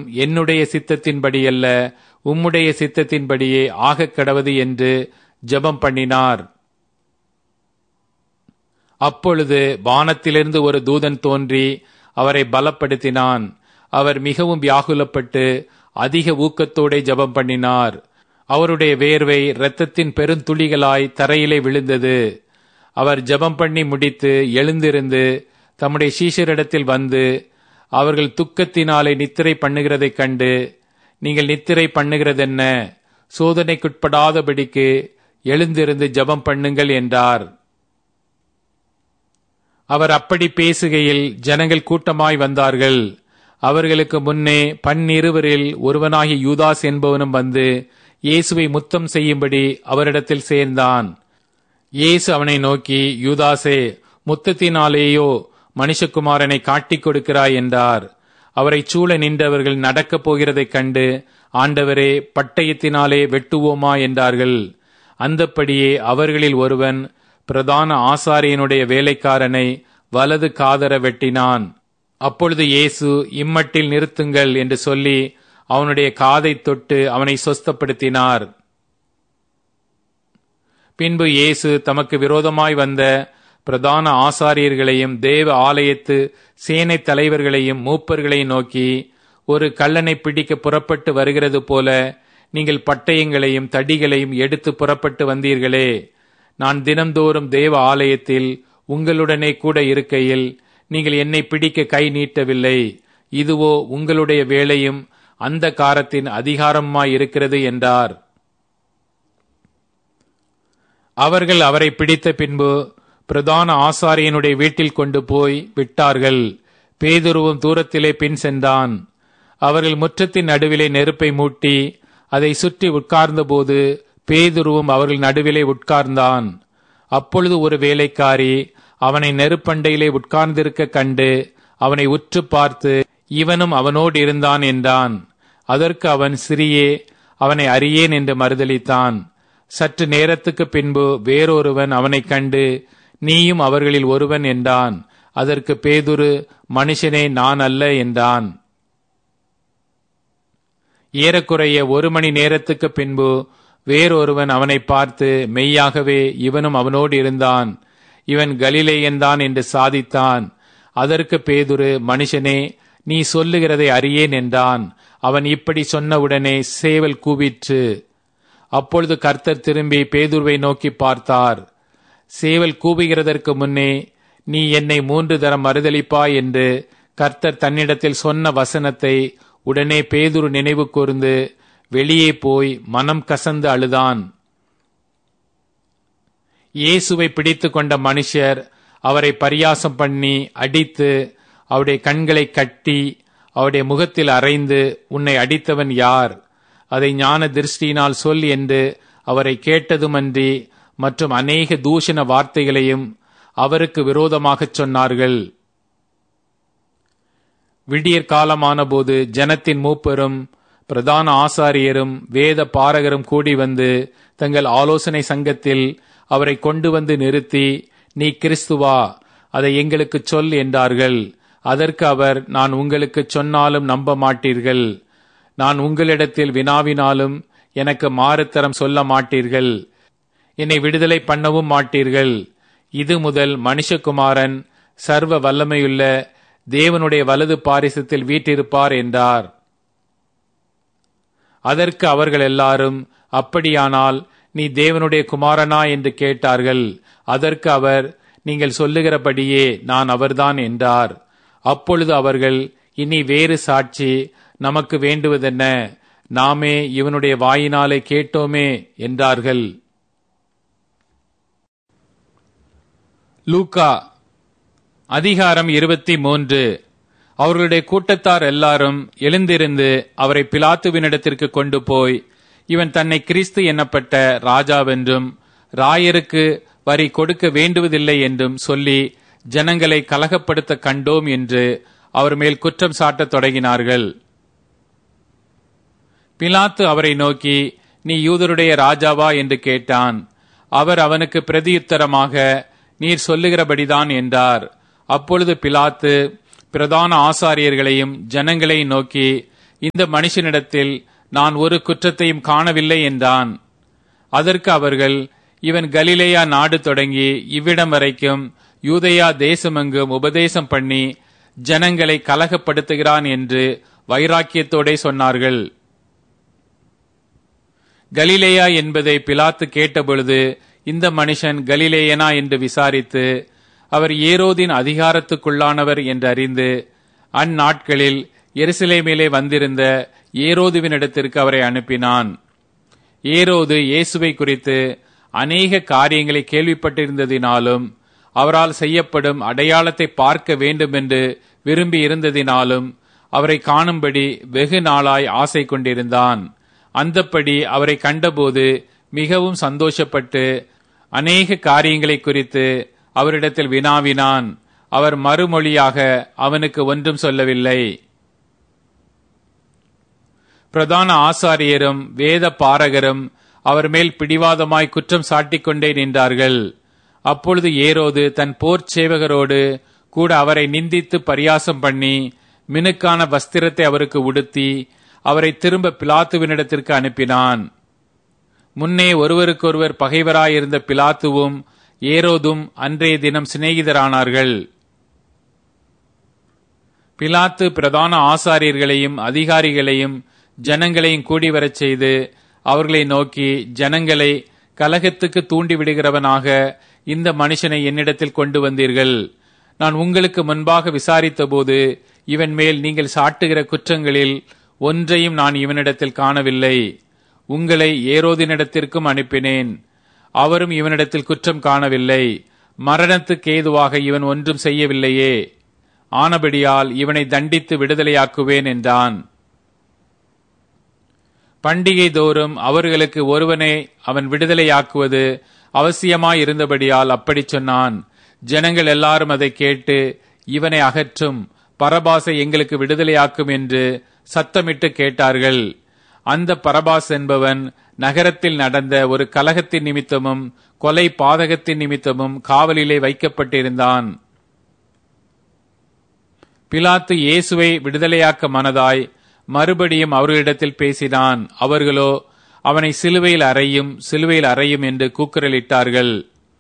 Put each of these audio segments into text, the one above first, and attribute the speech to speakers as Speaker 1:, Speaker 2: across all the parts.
Speaker 1: என்னுடைய சித்தத்தின்படியல்ல உம்முடைய சித்தத்தின்படியே ஆகக் கடவது என்று ஜெபம் பண்ணினார் அப்பொழுது வானத்திலிருந்து ஒரு தூதன் தோன்றி அவரை பலப்படுத்தினான் அவர் மிகவும் வியாகுலப்பட்டு அதிக ஊக்கத்தோടെ ஜெபம் பண்ணினார் அவருடைய வேர்வை இரத்தத்தின் பெருந்துளிகளாய் தரையிலே விழுந்தது அவர் ஜெபம் பண்ணி முடித்து எழுந்திருந்து தம்முடைய சீஷரிடத்தில் வந்து அவர்கள் துக்கத்தினாலே நித்திரை பண்ணுகிறதைக் கண்டு நீங்கள் நித்திரை பண்ணுகிறதென்ன சோதனைக்குட்படாதபடிக்கு எழுந்திருந்து ஜெபம் பண்ணுங்கள் என்றார் அவர் அப்படி பேசுகையில் ஜனங்கள் கூட்டமாய் வந்தார்கள் அவர்களுக்கு முன்னே பன்னிருவரில் ஒருவனாகிய யூதாஸ் என்பவனும் வந்து இயேசுவை முத்தம் செய்யும்படி அவரிடத்தில் சேர்ந்தான் இயேசு அவனை நோக்கி யூதாசே முத்தத்தினாலேயோ மனுஷகுமாரனை காட்டிக் கொடுக்கிறாய் என்றார் அவரை சூழ நின்றவர்கள் நடக்கப் போகிறதைக் கண்டு ஆண்டவரே பட்டயத்தினாலே வெட்டுவோமா என்றார்கள் அந்தப்படியே அவர்களில் ஒருவன் பிரதான ஆசாரியனுடைய வேலைக்காரனை வலது காதர வெட்டினான் அப்பொழுது இயேசு இம்மட்டில் நிறுத்துங்கள் என்று சொல்லி அவனுடைய காதை தொட்டு அவனை சொஸ்தப்படுத்தினார் பின்பு இயேசு தமக்கு விரோதமாய் வந்த பிரதான ஆசாரியர்களையும் தேவ ஆலயத்து சேனை தலைவர்களையும் மூப்பர்களையும் நோக்கி ஒரு கள்ளனை பிடிக்க புறப்பட்டு வருகிறது போல நீங்கள் பட்டயங்களையும் தடிகளையும் எடுத்து புறப்பட்டு வந்தீர்களே நான் தினம்தோறும் தேவ ஆலயத்தில் உங்களுடனே கூட இருக்கையில் நீங்கள் என்னை பிடிக்க கை நீட்டவில்லை இதுவோ உங்களுடைய வேலையும் அந்த காரத்தின் அதிகாரமாய் இருக்கிறது என்றார் அவர்கள் அவரை பிடித்த பின்பு பிரதான ஆசாரியனுடைய வீட்டில் கொண்டு போய் விட்டார்கள் பேதுருவும் தூரத்திலே பின் சென்றான் அவர்கள் முற்றத்தின் நடுவிலே நெருப்பை மூட்டி அதை சுற்றி உட்கார்ந்தபோது பேதுருவும் அவர்கள் நடுவிலே உட்கார்ந்தான் அப்பொழுது ஒரு வேலைக்காரி அவனை நெருப்பண்டையிலே உட்கார்ந்திருக்க கண்டு அவனை உற்று பார்த்து இவனும் அவனோடு இருந்தான் என்றான் அதற்கு அவன் சிறியே அவனை அறியேன் என்று மறுதளித்தான் சற்று நேரத்துக்கு பின்பு வேறொருவன் அவனைக் கண்டு நீயும் அவர்களில் ஒருவன் என்றான் அதற்கு பேதுரு மனுஷனே நான் அல்ல என்றான் ஏறக்குறைய ஒரு மணி நேரத்துக்கு பின்பு வேறொருவன் அவனை பார்த்து மெய்யாகவே இவனும் அவனோடு இருந்தான் இவன் கலிலேயன்தான் என்று சாதித்தான் அதற்கு பேதுரு மனுஷனே நீ சொல்லுகிறதை அறியேன் என்றான் அவன் இப்படி சொன்னவுடனே சேவல் கூவிற்று அப்பொழுது கர்த்தர் திரும்பி பேதுருவை நோக்கி பார்த்தார் சேவல் கூவுகிறதற்கு முன்னே நீ என்னை மூன்று தரம் மறுதளிப்பாய் என்று கர்த்தர் தன்னிடத்தில் சொன்ன வசனத்தை உடனே பேதுரு நினைவு கூர்ந்து வெளியே போய் மனம் கசந்து அழுதான் இயேசுவை பிடித்து கொண்ட மனுஷர் அவரை பரியாசம் பண்ணி அடித்து அவருடைய கண்களை கட்டி அவருடைய முகத்தில் அறைந்து உன்னை அடித்தவன் யார் அதை ஞான திருஷ்டியினால் சொல் என்று அவரை கேட்டதுமன்றி மற்றும் அநேக தூஷண வார்த்தைகளையும் அவருக்கு விரோதமாகச் சொன்னார்கள் விடியற் காலமானபோது ஜனத்தின் மூப்பரும் பிரதான ஆசாரியரும் வேத பாரகரும் கூடி வந்து தங்கள் ஆலோசனை சங்கத்தில் அவரை கொண்டு வந்து நிறுத்தி நீ கிறிஸ்துவா அதை எங்களுக்கு சொல் என்றார்கள் அதற்கு அவர் நான் உங்களுக்கு சொன்னாலும் நம்ப மாட்டீர்கள் நான் உங்களிடத்தில் வினாவினாலும் எனக்கு மாறுத்தரம் சொல்ல மாட்டீர்கள் என்னை விடுதலை பண்ணவும் மாட்டீர்கள் இது முதல் மனுஷகுமாரன் சர்வ வல்லமையுள்ள தேவனுடைய வலது பாரிசத்தில் வீற்றிருப்பார் என்றார் அதற்கு அவர்கள் எல்லாரும் அப்படியானால் நீ தேவனுடைய குமாரனா என்று கேட்டார்கள் அதற்கு அவர் நீங்கள் சொல்லுகிறபடியே நான் அவர்தான் என்றார் அப்பொழுது அவர்கள் இனி வேறு சாட்சி நமக்கு வேண்டுவதென்ன நாமே இவனுடைய வாயினாலே கேட்டோமே என்றார்கள் லூக்கா அதிகாரம் இருபத்தி மூன்று அவர்களுடைய கூட்டத்தார் எல்லாரும் எழுந்திருந்து அவரை பிலாத்துவினிடத்திற்கு கொண்டு போய் இவன் தன்னை கிறிஸ்து எண்ணப்பட்ட ராஜாவென்றும் ராயருக்கு வரி கொடுக்க வேண்டுவதில்லை என்றும் சொல்லி ஜனங்களை கலகப்படுத்த கண்டோம் என்று அவர் மேல் குற்றம் சாட்டத் தொடங்கினார்கள் பிலாத்து அவரை நோக்கி நீ யூதருடைய ராஜாவா என்று கேட்டான் அவர் அவனுக்கு பிரதியுத்தரமாக நீர் சொல்லுகிறபடிதான் என்றார் அப்பொழுது பிலாத்து பிரதான ஆசாரியர்களையும் ஜனங்களையும் நோக்கி இந்த மனுஷனிடத்தில் நான் ஒரு குற்றத்தையும் காணவில்லை என்றான் அதற்கு அவர்கள் இவன் கலிலேயா நாடு தொடங்கி இவ்விடம் வரைக்கும் யூதயா தேசமெங்கும் உபதேசம் பண்ணி ஜனங்களை கலகப்படுத்துகிறான் என்று வைராக்கியத்தோடே சொன்னார்கள் கலிலேயா என்பதை பிலாத்து கேட்டபொழுது இந்த மனுஷன் கலிலேயனா என்று விசாரித்து அவர் ஏரோதின் அதிகாரத்துக்குள்ளானவர் என்று அறிந்து அந்நாட்களில் எருசலேமிலே வந்திருந்த ஏரோதுவினிடத்திற்கு அவரை அனுப்பினான் ஏரோது இயேசுவை குறித்து அநேக காரியங்களை கேள்விப்பட்டிருந்ததினாலும் அவரால் செய்யப்படும் அடையாளத்தை பார்க்க வேண்டும் என்று விரும்பி இருந்ததினாலும் அவரை காணும்படி வெகு நாளாய் ஆசை கொண்டிருந்தான் அந்தப்படி அவரை கண்டபோது மிகவும் சந்தோஷப்பட்டு அநேக காரியங்களை குறித்து அவரிடத்தில் வினாவினான் அவர் மறுமொழியாக அவனுக்கு ஒன்றும் சொல்லவில்லை பிரதான ஆசாரியரும் வேத பாரகரும் அவர் மேல் பிடிவாதமாய் குற்றம் சாட்டிக் கொண்டே நின்றார்கள் அப்பொழுது ஏரோது தன் போர் சேவகரோடு கூட அவரை நிந்தித்து பரியாசம் பண்ணி மினுக்கான வஸ்திரத்தை அவருக்கு உடுத்தி அவரை திரும்ப பிலாத்துவினிடத்திற்கு அனுப்பினான் முன்னே ஒருவருக்கொருவர் பகைவராயிருந்த பிலாத்துவும் ஏரோதும் அன்றைய தினம் சிநேகிதரானார்கள் பிலாத்து பிரதான ஆசாரியர்களையும் அதிகாரிகளையும் ஜனங்களையும் கூடி வரச் செய்து அவர்களை நோக்கி ஜனங்களை கலகத்துக்கு தூண்டி விடுகிறவனாக இந்த மனுஷனை என்னிடத்தில் கொண்டு வந்தீர்கள் நான் உங்களுக்கு முன்பாக விசாரித்தபோது இவன் மேல் நீங்கள் சாட்டுகிற குற்றங்களில் ஒன்றையும் நான் இவனிடத்தில் காணவில்லை உங்களை ஏரோதினிடத்திற்கும் அனுப்பினேன் அவரும் இவனிடத்தில் குற்றம் காணவில்லை மரணத்துக்கு ஏதுவாக இவன் ஒன்றும் செய்யவில்லையே ஆனபடியால் இவனை தண்டித்து விடுதலையாக்குவேன் என்றான் பண்டிகை தோறும் அவர்களுக்கு ஒருவனை அவன் விடுதலையாக்குவது அவசியமாயிருந்தபடியால் அப்படி சொன்னான் ஜனங்கள் எல்லாரும் அதை கேட்டு இவனை அகற்றும் பரபாசை எங்களுக்கு விடுதலையாக்கும் என்று சத்தமிட்டு கேட்டார்கள் அந்த பரபாஸ் என்பவன் நகரத்தில் நடந்த ஒரு கலகத்தின் நிமித்தமும் கொலை பாதகத்தின் நிமித்தமும் காவலிலே வைக்கப்பட்டிருந்தான் பிலாத்து இயேசுவை விடுதலையாக்க மனதாய் மறுபடியும் அவர்களிடத்தில் பேசினான் அவர்களோ அவனை சிலுவையில் அறையும் சிலுவையில் அறையும் என்று கூக்குரலிட்டார்கள்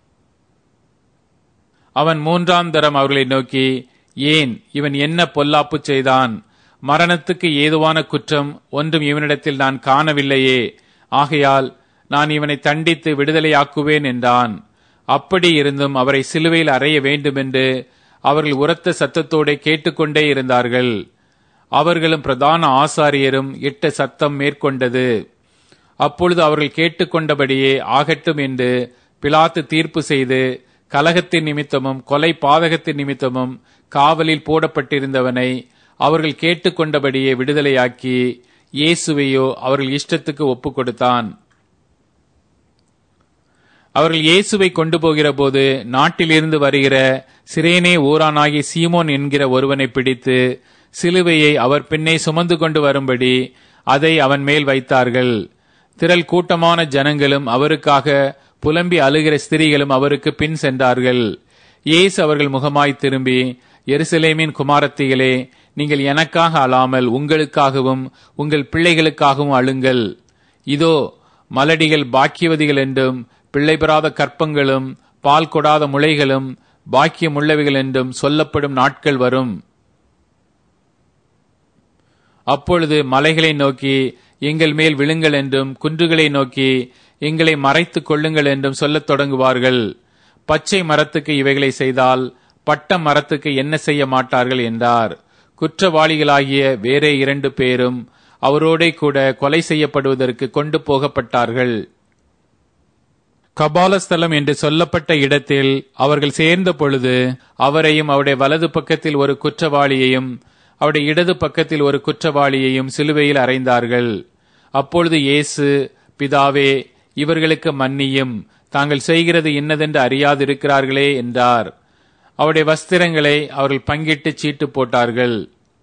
Speaker 1: அவன் மூன்றாம் தரம் அவர்களை நோக்கி ஏன் இவன் என்ன பொல்லாப்பு செய்தான் மரணத்துக்கு ஏதுவான குற்றம் ஒன்றும் இவனிடத்தில் நான் காணவில்லையே ஆகையால் நான் இவனை தண்டித்து விடுதலையாக்குவேன் என்றான் அப்படி இருந்தும் அவரை சிலுவையில் அறைய வேண்டுமென்று அவர்கள் உரத்த சத்தத்தோടെ கேட்டுக்கொண்டே இருந்தார்கள் அவர்களும் பிரதான ஆசாரியரும் இட்ட சத்தம் மேற்கொண்டது அப்பொழுது அவர்கள் கேட்டுக்கொண்டபடியே ஆகட்டும் என்று பிலாத்து தீர்ப்பு செய்து கலகத்தின் நிமித்தமும் கொலை பாதகத்தின் நிமித்தமும் காவலில் போடப்பட்டிருந்தவனை அவர்கள் கேட்டுக்கொண்டபடியே விடுதலையாக்கி இயேசுவையோ அவர்கள் இஷ்டத்துக்கு ஒப்புக் கொடுத்தான் அவர்கள் இயேசுவை கொண்டு போகிற போது நாட்டிலிருந்து வருகிற சிரேனே ஊரானாகி சீமோன் என்கிற ஒருவனை பிடித்து சிலுவையை அவர் பின்னே சுமந்து கொண்டு வரும்படி அதை அவன் மேல் வைத்தார்கள் திரள் கூட்டமான ஜனங்களும் அவருக்காக புலம்பி அழுகிற ஸ்திரீகளும் அவருக்கு பின் சென்றார்கள் இயேசு அவர்கள் முகமாய் திரும்பி எருசலேமின் குமாரத்திகளே நீங்கள் எனக்காக அழாமல் உங்களுக்காகவும் உங்கள் பிள்ளைகளுக்காகவும் அழுங்கள் இதோ மலடிகள் பாக்கியவதிகள் என்றும் பிள்ளை பெறாத கற்பங்களும் பால் கொடாத முளைகளும் பாக்கியம் உள்ளவைகள் என்றும் சொல்லப்படும் நாட்கள் வரும் அப்பொழுது மலைகளை நோக்கி எங்கள் மேல் விழுங்கள் என்றும் குன்றுகளை நோக்கி எங்களை மறைத்துக் கொள்ளுங்கள் என்றும் சொல்லத் தொடங்குவார்கள் பச்சை மரத்துக்கு இவைகளை செய்தால் பட்ட மரத்துக்கு என்ன செய்ய மாட்டார்கள் என்றார் குற்றவாளிகளாகிய வேறே இரண்டு பேரும் அவரோடே கூட கொலை செய்யப்படுவதற்கு கொண்டு போகப்பட்டார்கள் கபாலஸ்தலம் என்று சொல்லப்பட்ட இடத்தில் அவர்கள் சேர்ந்த பொழுது அவரையும் அவருடைய வலது பக்கத்தில் ஒரு குற்றவாளியையும் அவருடைய இடது பக்கத்தில் ஒரு குற்றவாளியையும் சிலுவையில் அறைந்தார்கள் அப்பொழுது இயேசு பிதாவே இவர்களுக்கு மன்னியும் தாங்கள் செய்கிறது இன்னதென்று அறியாதிருக்கிறார்களே என்றார் அவருடைய வஸ்திரங்களை அவர்கள் பங்கிட்டு சீட்டு போட்டார்கள்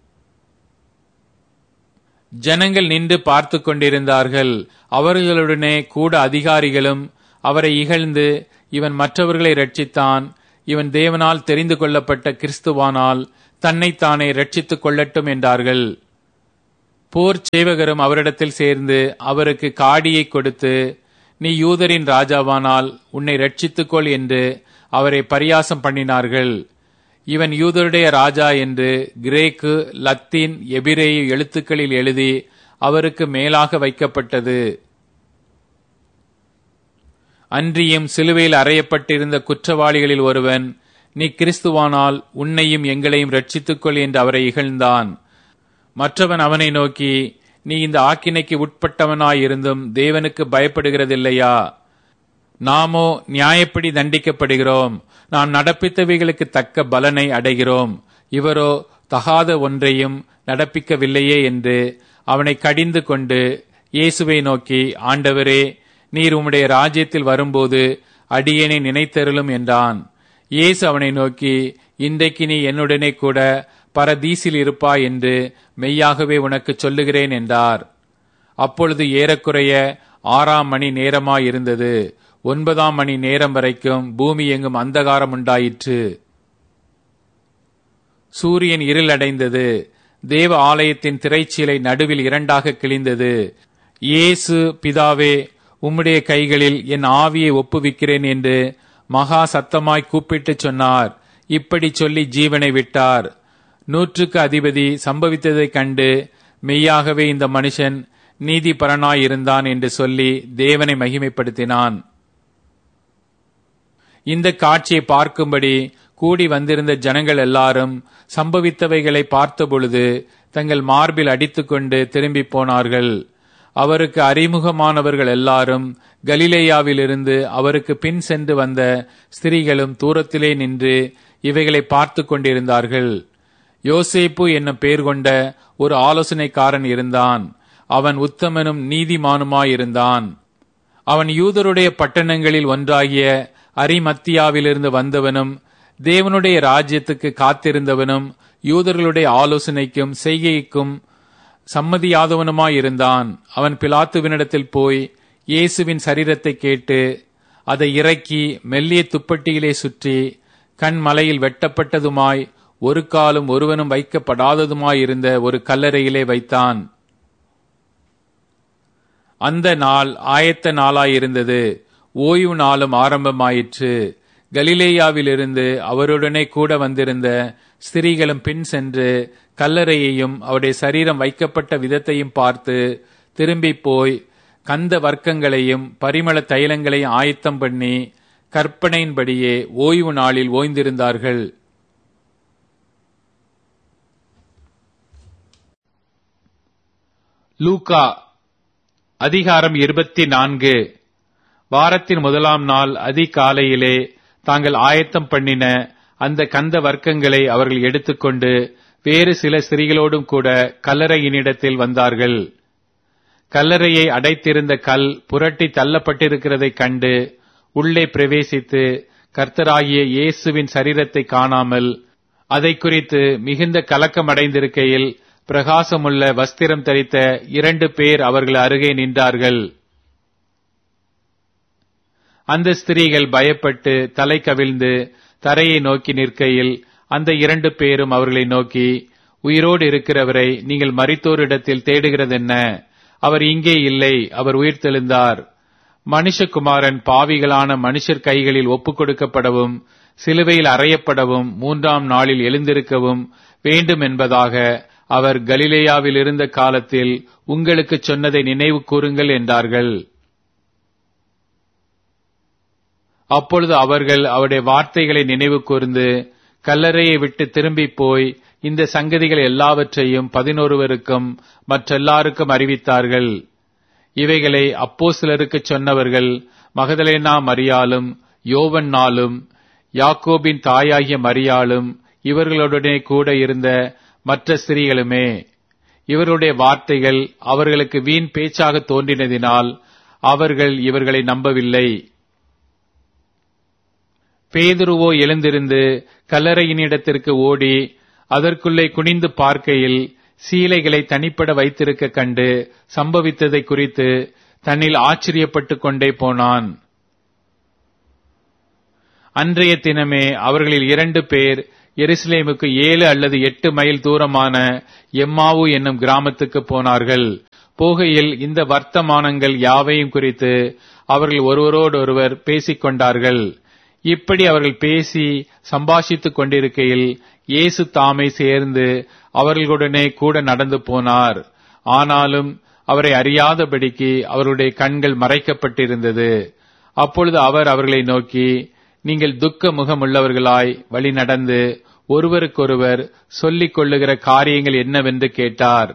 Speaker 1: ஜனங்கள் நின்று பார்த்து கொண்டிருந்தார்கள் அவர்களுடனே கூட அதிகாரிகளும் அவரை இகழ்ந்து இவன் மற்றவர்களை ரட்சித்தான் இவன் தேவனால் தெரிந்து கொள்ளப்பட்ட கிறிஸ்துவானால் தன்னைத்தானே ரட்சித்துக் கொள்ளட்டும் என்றார்கள் போர் சேவகரும் அவரிடத்தில் சேர்ந்து அவருக்கு காடியை கொடுத்து நீ யூதரின் ராஜாவானால் உன்னை ரட்சித்துக்கொள் என்று அவரை பரியாசம் பண்ணினார்கள் இவன் யூதருடைய ராஜா என்று கிரேக்கு லத்தீன் எபிரேய எழுத்துக்களில் எழுதி அவருக்கு மேலாக வைக்கப்பட்டது அன்றியும் சிலுவையில் அறையப்பட்டிருந்த குற்றவாளிகளில் ஒருவன் நீ கிறிஸ்துவானால் உன்னையும் எங்களையும் ரட்சித்துக்கொள் என்று அவரை இகழ்ந்தான் மற்றவன் அவனை நோக்கி நீ இந்த ஆக்கினைக்கு உட்பட்டவனாயிருந்தும் தேவனுக்கு பயப்படுகிறதில்லையா நாமோ நியாயப்படி தண்டிக்கப்படுகிறோம் நாம் நடப்பித்தவைகளுக்கு தக்க பலனை அடைகிறோம் இவரோ தகாத ஒன்றையும் நடப்பிக்கவில்லையே என்று அவனை கடிந்து கொண்டு இயேசுவை நோக்கி ஆண்டவரே நீர் உம்முடைய ராஜ்யத்தில் வரும்போது அடியேனை நினைத்தருளும் என்றான் இயேசு அவனை நோக்கி இன்றைக்கு நீ என்னுடனே கூட பரதீசில் இருப்பாய் என்று மெய்யாகவே உனக்கு சொல்லுகிறேன் என்றார் அப்பொழுது ஏறக்குறைய ஆறாம் மணி நேரமாயிருந்தது ஒன்பதாம் மணி நேரம் வரைக்கும் பூமி எங்கும் அந்தகாரம் உண்டாயிற்று சூரியன் இருளடைந்தது தேவ ஆலயத்தின் திரைச்சீலை நடுவில் இரண்டாக கிழிந்தது இயேசு பிதாவே உம்முடைய கைகளில் என் ஆவியை ஒப்புவிக்கிறேன் என்று மகா சத்தமாய் கூப்பிட்டு சொன்னார் இப்படி சொல்லி ஜீவனை விட்டார் நூற்றுக்கு அதிபதி சம்பவித்ததைக் கண்டு மெய்யாகவே இந்த மனுஷன் நீதிபரனாயிருந்தான் என்று சொல்லி தேவனை மகிமைப்படுத்தினான் இந்த காட்சியை பார்க்கும்படி கூடி வந்திருந்த ஜனங்கள் எல்லாரும் சம்பவித்தவைகளை பார்த்தபொழுது தங்கள் மார்பில் அடித்துக்கொண்டு திரும்பி போனார்கள் அவருக்கு அறிமுகமானவர்கள் எல்லாரும் கலிலேயாவிலிருந்து அவருக்கு பின் சென்று வந்த ஸ்திரீகளும் தூரத்திலே நின்று இவைகளை பார்த்து கொண்டிருந்தார்கள் யோசேப்பு என்னும் பேர் கொண்ட ஒரு ஆலோசனைக்காரன் இருந்தான் அவன் உத்தமனும் நீதிமானுமாயிருந்தான் அவன் யூதருடைய பட்டணங்களில் ஒன்றாகிய அரிமத்தியாவிலிருந்து வந்தவனும் தேவனுடைய ராஜ்யத்துக்கு காத்திருந்தவனும் யூதர்களுடைய ஆலோசனைக்கும் செய்கைக்கும் சம்மதியாதவனுமாயிருந்தான் அவன் பிலாத்துவினிடத்தில் போய் இயேசுவின் சரீரத்தை கேட்டு அதை இறக்கி மெல்லிய துப்பட்டியிலே சுற்றி கண் மலையில் வெட்டப்பட்டதுமாய் ஒரு காலும் ஒருவனும் வைக்கப்படாததுமாயிருந்த ஒரு கல்லறையிலே வைத்தான் அந்த நாள் ஆயத்த நாளாயிருந்தது ஓய்வு நாளும் ஆரம்பமாயிற்று கலிலேயாவிலிருந்து அவருடனே கூட வந்திருந்த ஸ்திரீகளும் பின் சென்று கல்லறையையும் அவருடைய சரீரம் வைக்கப்பட்ட விதத்தையும் பார்த்து திரும்பி போய் கந்த வர்க்கங்களையும் பரிமள தைலங்களையும் ஆயத்தம் பண்ணி கற்பனையின்படியே ஓய்வு நாளில் ஓய்ந்திருந்தார்கள் லூகா அதிகாரம் இருபத்தி நான்கு வாரத்தின் முதலாம் நாள் அதிகாலையிலே தாங்கள் ஆயத்தம் பண்ணின அந்த கந்த வர்க்கங்களை அவர்கள் எடுத்துக்கொண்டு வேறு சில ஸ்திரீகளோடும் கூட கல்லறையினிடத்தில் வந்தார்கள் கல்லறையை அடைத்திருந்த கல் புரட்டி தள்ளப்பட்டிருக்கிறதைக் கண்டு உள்ளே பிரவேசித்து கர்த்தராகிய இயேசுவின் சரீரத்தை காணாமல் அதை குறித்து மிகுந்த கலக்கமடைந்திருக்கையில் பிரகாசமுள்ள வஸ்திரம் தரித்த இரண்டு பேர் அவர்கள் அருகே நின்றார்கள் அந்த ஸ்திரீகள் பயப்பட்டு தலை கவிழ்ந்து தரையை நோக்கி நிற்கையில் அந்த இரண்டு பேரும் அவர்களை நோக்கி உயிரோடு இருக்கிறவரை நீங்கள் மரித்தோரிடத்தில் தேடுகிறதென்ன அவர் இங்கே இல்லை அவர் உயிர்த்தெழுந்தார் மனுஷகுமாரன் பாவிகளான மனுஷர் கைகளில் ஒப்புக் கொடுக்கப்படவும் சிலுவையில் அறையப்படவும் மூன்றாம் நாளில் எழுந்திருக்கவும் வேண்டும் என்பதாக அவர் கலிலேயாவில் இருந்த காலத்தில் உங்களுக்கு சொன்னதை நினைவு கூறுங்கள் என்றார்கள் அப்பொழுது அவர்கள் அவருடைய வார்த்தைகளை நினைவு கூர்ந்து கல்லறையை விட்டு திரும்பி போய் இந்த சங்கதிகள் எல்லாவற்றையும் பதினொருவருக்கும் மற்றெல்லாருக்கும் அறிவித்தார்கள் இவைகளை அப்போ சிலருக்கு சொன்னவர்கள் மகதலேனா மரியாலும் யோவன்னாலும் யாக்கோபின் தாயாகிய மரியாளும் இவர்களுடனே கூட இருந்த மற்ற ஸ்திரீகளுமே இவருடைய வார்த்தைகள் அவர்களுக்கு வீண் பேச்சாக தோன்றினதினால் அவர்கள் இவர்களை நம்பவில்லை பேதுருவோ எழுந்திருந்து கல்லறையினிடத்திற்கு ஓடி அதற்குள்ளே குனிந்து பார்க்கையில் சீலைகளை தனிப்பட வைத்திருக்க கண்டு சம்பவித்ததை குறித்து தன்னில் ஆச்சரியப்பட்டுக் கொண்டே போனான் அன்றைய தினமே அவர்களில் இரண்டு பேர் எருசலேமுக்கு ஏழு அல்லது எட்டு மைல் தூரமான எம்மாவு என்னும் கிராமத்துக்கு போனார்கள் போகையில் இந்த வர்த்தமானங்கள் யாவையும் குறித்து அவர்கள் ஒருவரோடொருவர் பேசிக் கொண்டார்கள் இப்படி அவர்கள் பேசி சம்பாஷித்துக் கொண்டிருக்கையில் இயேசு தாமே சேர்ந்து அவர்களுடனே கூட நடந்து போனார் ஆனாலும் அவரை அறியாதபடிக்கு அவருடைய கண்கள் மறைக்கப்பட்டிருந்தது அப்பொழுது அவர் அவர்களை நோக்கி நீங்கள் துக்க முகமுள்ளவர்களாய் வழி நடந்து ஒருவருக்கொருவர் சொல்லிக் கொள்ளுகிற காரியங்கள் என்னவென்று கேட்டார்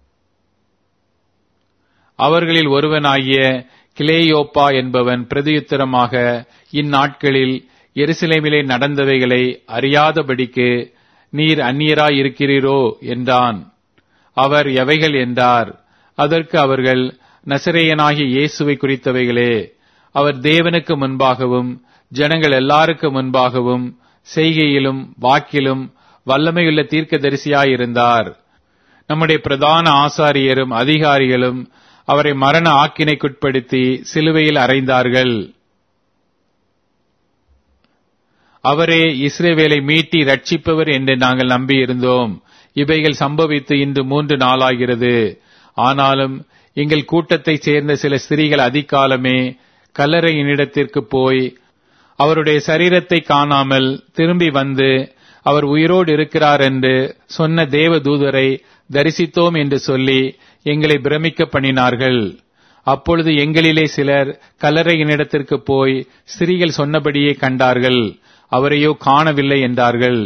Speaker 1: அவர்களில் ஒருவனாகிய கிளேயோப்பா என்பவன் பிரதியுத்தரமாக இந்நாட்களில் எருசலேமிலே நடந்தவைகளை அறியாதபடிக்கு நீர் அந்நியராய் இருக்கிறீரோ என்றான் அவர் எவைகள் என்றார் அதற்கு அவர்கள் நசிரேயனாகிய இயேசுவை குறித்தவைகளே அவர் தேவனுக்கு முன்பாகவும் ஜனங்கள் எல்லாருக்கு முன்பாகவும் செய்கையிலும் வாக்கிலும் வல்லமையுள்ள தீர்க்கதரிசியாயிருந்தார் நம்முடைய பிரதான ஆசாரியரும் அதிகாரிகளும் அவரை மரண ஆக்கினைக்குட்படுத்தி சிலுவையில் அறைந்தார்கள் அவரே இஸ்ரேவேலை மீட்டி ரட்சிப்பவர் என்று நாங்கள் நம்பியிருந்தோம் இவைகள் சம்பவித்து இன்று மூன்று நாளாகிறது ஆனாலும் எங்கள் கூட்டத்தைச் சேர்ந்த சில ஸ்திரீகள் அதிகாலமே கல்லறையினிடத்திற்கு போய் அவருடைய சரீரத்தை காணாமல் திரும்பி வந்து அவர் உயிரோடு இருக்கிறார் என்று சொன்ன தேவ தூதரை தரிசித்தோம் என்று சொல்லி எங்களை பிரமிக்க பண்ணினார்கள் அப்பொழுது எங்களிலே சிலர் கல்லறையினிடத்திற்கு போய் ஸ்திரீகள் சொன்னபடியே கண்டார்கள் அவரையோ காணவில்லை என்றார்கள்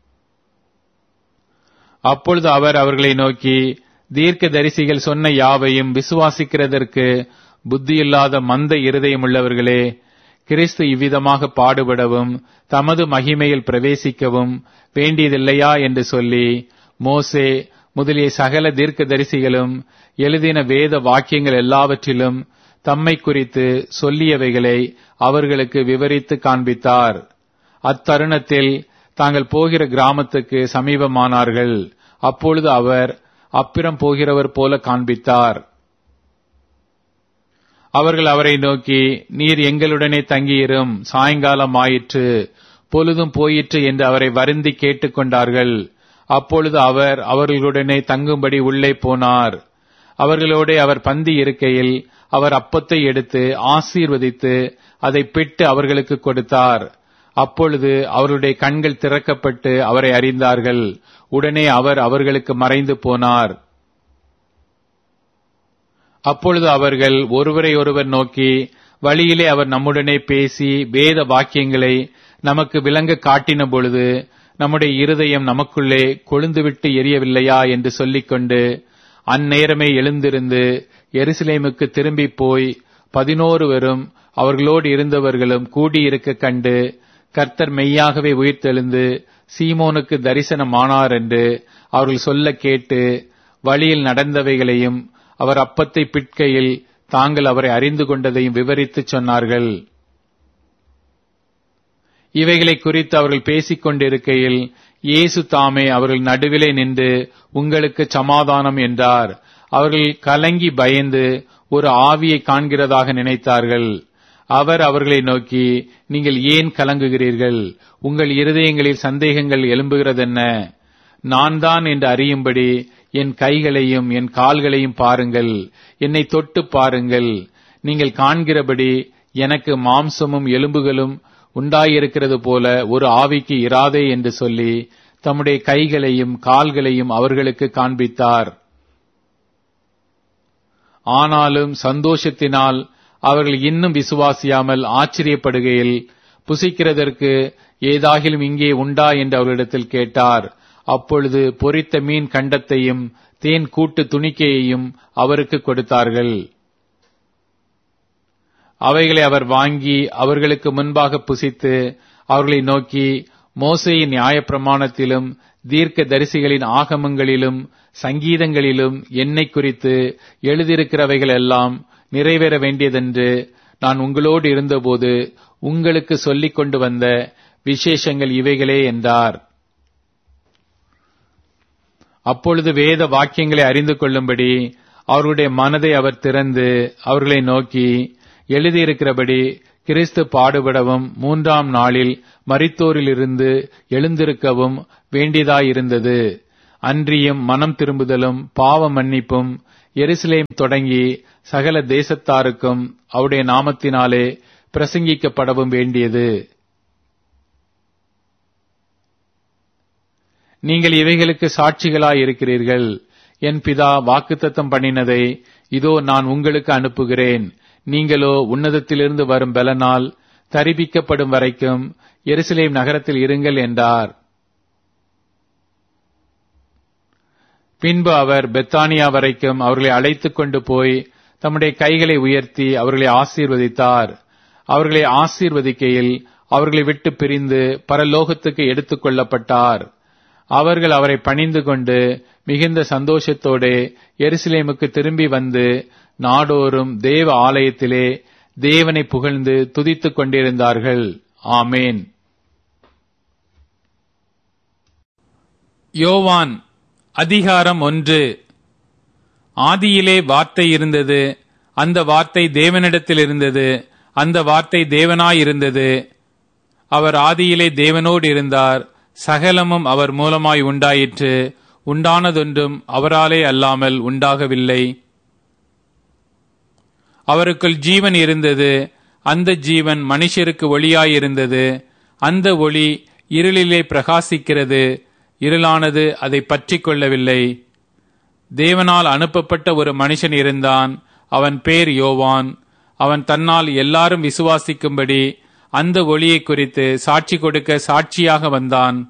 Speaker 1: அப்பொழுது அவர் அவர்களை நோக்கி தீர்க்க தரிசிகள் சொன்ன யாவையும் விசுவாசிக்கிறதற்கு புத்தியில்லாத மந்த இருதயம் உள்ளவர்களே கிறிஸ்து இவ்விதமாக பாடுபடவும் தமது மகிமையில் பிரவேசிக்கவும் வேண்டியதில்லையா என்று சொல்லி மோசே முதலிய சகல தீர்க்க தரிசிகளும் எழுதின வேத வாக்கியங்கள் எல்லாவற்றிலும் தம்மை குறித்து சொல்லியவைகளை அவர்களுக்கு விவரித்து காண்பித்தார் அத்தருணத்தில் தாங்கள் போகிற கிராமத்துக்கு சமீபமானார்கள் அப்பொழுது அவர் அப்புறம் போகிறவர் போல காண்பித்தார் அவர்கள் அவரை நோக்கி நீர் எங்களுடனே தங்கியிரும் சாயங்காலம் ஆயிற்று பொழுதும் போயிற்று என்று அவரை வருந்தி கேட்டுக்கொண்டார்கள் அப்பொழுது அவர் அவர்களுடனே தங்கும்படி உள்ளே போனார் அவர்களோட அவர் பந்தி இருக்கையில் அவர் அப்பத்தை எடுத்து ஆசீர்வதித்து அதை பிட்டு அவர்களுக்கு கொடுத்தார் அப்பொழுது அவருடைய கண்கள் திறக்கப்பட்டு அவரை அறிந்தார்கள் உடனே அவர் அவர்களுக்கு மறைந்து போனார் அப்பொழுது அவர்கள் ஒருவரை ஒருவர் நோக்கி வழியிலே அவர் நம்முடனே பேசி வேத வாக்கியங்களை நமக்கு விளங்க காட்டின பொழுது நம்முடைய இருதயம் நமக்குள்ளே கொழுந்துவிட்டு எரியவில்லையா என்று சொல்லிக்கொண்டு அந்நேரமே எழுந்திருந்து எருசலேமுக்கு திரும்பி போய் பதினோருவரும் அவர்களோடு இருந்தவர்களும் கூடியிருக்க கண்டு கர்த்தர் மெய்யாகவே உயிர்த்தெழுந்து சீமோனுக்கு தரிசனமானார் என்று அவர்கள் சொல்ல கேட்டு வழியில் நடந்தவைகளையும் அவர் அப்பத்தை பிட்கையில் தாங்கள் அவரை அறிந்து கொண்டதையும் விவரித்துச் சொன்னார்கள் இவைகளை குறித்து அவர்கள் பேசிக் கொண்டிருக்கையில் இயேசு தாமே அவர்கள் நடுவிலே நின்று உங்களுக்கு சமாதானம் என்றார் அவர்கள் கலங்கி பயந்து ஒரு ஆவியை காண்கிறதாக நினைத்தார்கள் அவர் அவர்களை நோக்கி நீங்கள் ஏன் கலங்குகிறீர்கள் உங்கள் இருதயங்களில் சந்தேகங்கள் எழும்புகிறதென்ன நான் தான் என்று அறியும்படி என் கைகளையும் என் கால்களையும் பாருங்கள் என்னை தொட்டு பாருங்கள் நீங்கள் காண்கிறபடி எனக்கு மாம்சமும் எலும்புகளும் உண்டாயிருக்கிறது போல ஒரு ஆவிக்கு இராதே என்று சொல்லி தம்முடைய கைகளையும் கால்களையும் அவர்களுக்கு காண்பித்தார் ஆனாலும் சந்தோஷத்தினால் அவர்கள் இன்னும் விசுவாசியாமல் ஆச்சரியப்படுகையில் புசிக்கிறதற்கு ஏதாகிலும் இங்கே உண்டா என்று அவர்களிடத்தில் கேட்டார் அப்பொழுது பொரித்த மீன் கண்டத்தையும் தேன் கூட்டு துணிக்கையையும் அவருக்கு கொடுத்தார்கள் அவைகளை அவர் வாங்கி அவர்களுக்கு முன்பாக புசித்து அவர்களை நோக்கி மோசையின் நியாயப்பிரமாணத்திலும் தீர்க்க தரிசிகளின் ஆகமங்களிலும் சங்கீதங்களிலும் என்னை குறித்து எழுதியிருக்கிறவைகள் எல்லாம் நிறைவேற வேண்டியதென்று நான் உங்களோடு இருந்தபோது உங்களுக்கு சொல்லிக் கொண்டு வந்த விசேஷங்கள் இவைகளே என்றார் அப்பொழுது வேத வாக்கியங்களை அறிந்து கொள்ளும்படி அவர்களுடைய மனதை அவர் திறந்து அவர்களை நோக்கி எழுதியிருக்கிறபடி கிறிஸ்து பாடுபடவும் மூன்றாம் நாளில் மரித்தோரிலிருந்து எழுந்திருக்கவும் வேண்டியதாயிருந்தது அன்றியும் மனம் திரும்புதலும் பாவ மன்னிப்பும் எருசலேம் தொடங்கி சகல தேசத்தாருக்கும் அவருடைய நாமத்தினாலே பிரசங்கிக்கப்படவும் வேண்டியது நீங்கள் இவைகளுக்கு சாட்சிகளாய் இருக்கிறீர்கள் என் பிதா வாக்குத்தத்தம் பண்ணினதை இதோ நான் உங்களுக்கு அனுப்புகிறேன் நீங்களோ உன்னதத்திலிருந்து வரும் பலனால் தரிபிக்கப்படும் வரைக்கும் எருசலேம் நகரத்தில் இருங்கள் என்றார் பின்பு அவர் பெத்தானியா வரைக்கும் அவர்களை அழைத்துக் கொண்டு போய் தம்முடைய கைகளை உயர்த்தி அவர்களை ஆசீர்வதித்தார் அவர்களை ஆசீர்வதிக்கையில் அவர்களை விட்டு பிரிந்து பரலோகத்துக்கு எடுத்துக் கொள்ளப்பட்டார் அவர்கள் அவரை பணிந்து கொண்டு மிகுந்த சந்தோஷத்தோടെ எருசலேமுக்கு திரும்பி வந்து நாடோறும் தேவ ஆலயத்திலே தேவனை புகழ்ந்து துதித்துக் கொண்டிருந்தார்கள் ஆமேன் யோவான் அதிகாரம் ஒன்று ஆதியிலே வார்த்தை இருந்தது அந்த வார்த்தை தேவனிடத்தில் இருந்தது அந்த வார்த்தை தேவனாயிருந்தது அவர் ஆதியிலே தேவனோடு இருந்தார் சகலமும் அவர் மூலமாய் உண்டாயிற்று உண்டானதொன்றும் அவராலே அல்லாமல் உண்டாகவில்லை அவருக்குள் ஜீவன் இருந்தது அந்த ஜீவன் மனுஷருக்கு ஒளியாயிருந்தது அந்த ஒளி இருளிலே பிரகாசிக்கிறது இருளானது அதை பற்றிக் கொள்ளவில்லை தேவனால் அனுப்பப்பட்ட ஒரு மனுஷன் இருந்தான் அவன் பேர் யோவான் அவன் தன்னால் எல்லாரும் விசுவாசிக்கும்படி அந்த ஒளியை குறித்து சாட்சி கொடுக்க சாட்சியாக வந்தான்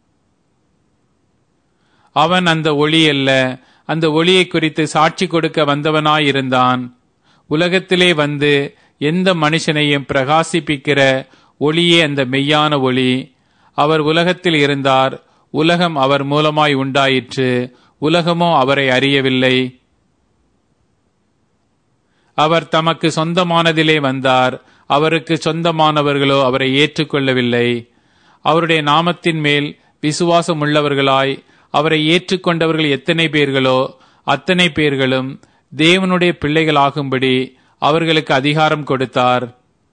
Speaker 1: அவன் அந்த ஒளி அல்ல அந்த ஒளியை குறித்து சாட்சி கொடுக்க வந்தவனாயிருந்தான் உலகத்திலே வந்து எந்த மனுஷனையும் பிரகாசிப்பிக்கிற ஒளியே அந்த மெய்யான ஒளி அவர் உலகத்தில் இருந்தார் உலகம் அவர் மூலமாய் உண்டாயிற்று உலகமோ அவரை அறியவில்லை அவர் தமக்கு சொந்தமானதிலே வந்தார் அவருக்கு சொந்தமானவர்களோ அவரை ஏற்றுக்கொள்ளவில்லை அவருடைய நாமத்தின் மேல் விசுவாசம் உள்ளவர்களாய் அவரை ஏற்றுக்கொண்டவர்கள் எத்தனை பேர்களோ அத்தனை பேர்களும் தேவனுடைய பிள்ளைகளாகும்படி அவர்களுக்கு அதிகாரம் கொடுத்தார்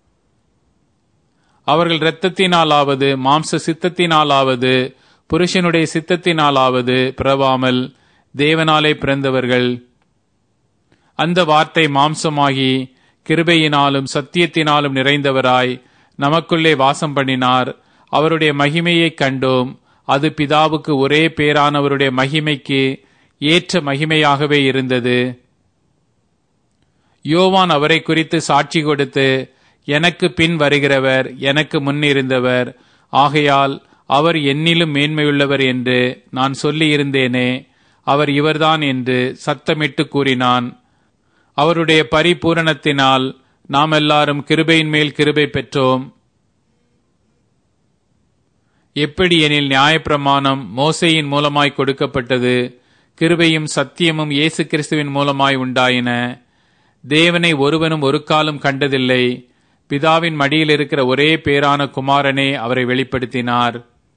Speaker 1: அவர்கள் இரத்தத்தினாலாவது மாம்ச சித்தத்தினாலாவது புருஷனுடைய சித்தத்தினாலாவது பிறவாமல் தேவனாலே பிறந்தவர்கள் அந்த வார்த்தை மாம்சமாகி கிருபையினாலும் சத்தியத்தினாலும் நிறைந்தவராய் நமக்குள்ளே வாசம் பண்ணினார் அவருடைய மகிமையைக் கண்டோம் அது பிதாவுக்கு ஒரே பேரானவருடைய மகிமைக்கு ஏற்ற மகிமையாகவே இருந்தது யோவான் அவரை குறித்து சாட்சி கொடுத்து எனக்கு பின் வருகிறவர் எனக்கு முன்னிருந்தவர் ஆகையால் அவர் என்னிலும் மேன்மையுள்ளவர் என்று நான் சொல்லியிருந்தேனே அவர் இவர்தான் என்று சத்தமிட்டு கூறினான் அவருடைய பரிபூரணத்தினால் நாம் எல்லாரும் கிருபையின் மேல் கிருபை பெற்றோம் எப்படி எனில் நியாயப்பிரமாணம் மோசையின் மூலமாய் கொடுக்கப்பட்டது கிருபையும் சத்தியமும் இயேசு கிறிஸ்துவின் மூலமாய் உண்டாயின தேவனை ஒருவனும் ஒரு காலம் கண்டதில்லை பிதாவின் மடியில் இருக்கிற ஒரே பேரான குமாரனே அவரை வெளிப்படுத்தினார்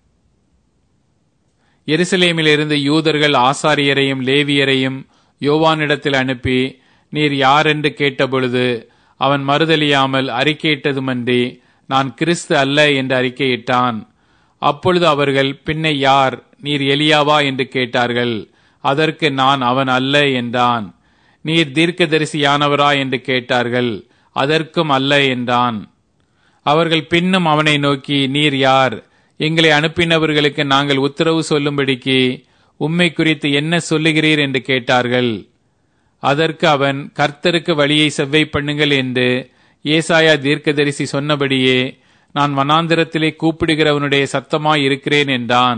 Speaker 1: எருசலேமிலிருந்து யூதர்கள் ஆசாரியரையும் லேவியரையும் யோவானிடத்தில் அனுப்பி நீர் யார் என்று கேட்டபொழுது அவன் மறுதலியாமல் அறிக்கையிட்டதுமன்றி நான் கிறிஸ்து அல்ல என்று அறிக்கையிட்டான் அப்பொழுது அவர்கள் பின்ன யார் நீர் எலியாவா என்று கேட்டார்கள் அதற்கு நான் அவன் அல்ல என்றான் நீர் தீர்க்கதரிசியானவரா என்று கேட்டார்கள் அதற்கும் அல்ல என்றான் அவர்கள் பின்னும் அவனை நோக்கி நீர் யார் எங்களை அனுப்பினவர்களுக்கு நாங்கள் உத்தரவு சொல்லும்படிக்கு உம்மை குறித்து என்ன சொல்லுகிறீர் என்று கேட்டார்கள் அதற்கு அவன் கர்த்தருக்கு வழியை செவ்வை பண்ணுங்கள் என்று ஏசாயா தீர்க்கதரிசி சொன்னபடியே நான் வனாந்திரத்திலே கூப்பிடுகிறவனுடைய சத்தமாய் இருக்கிறேன் என்றான்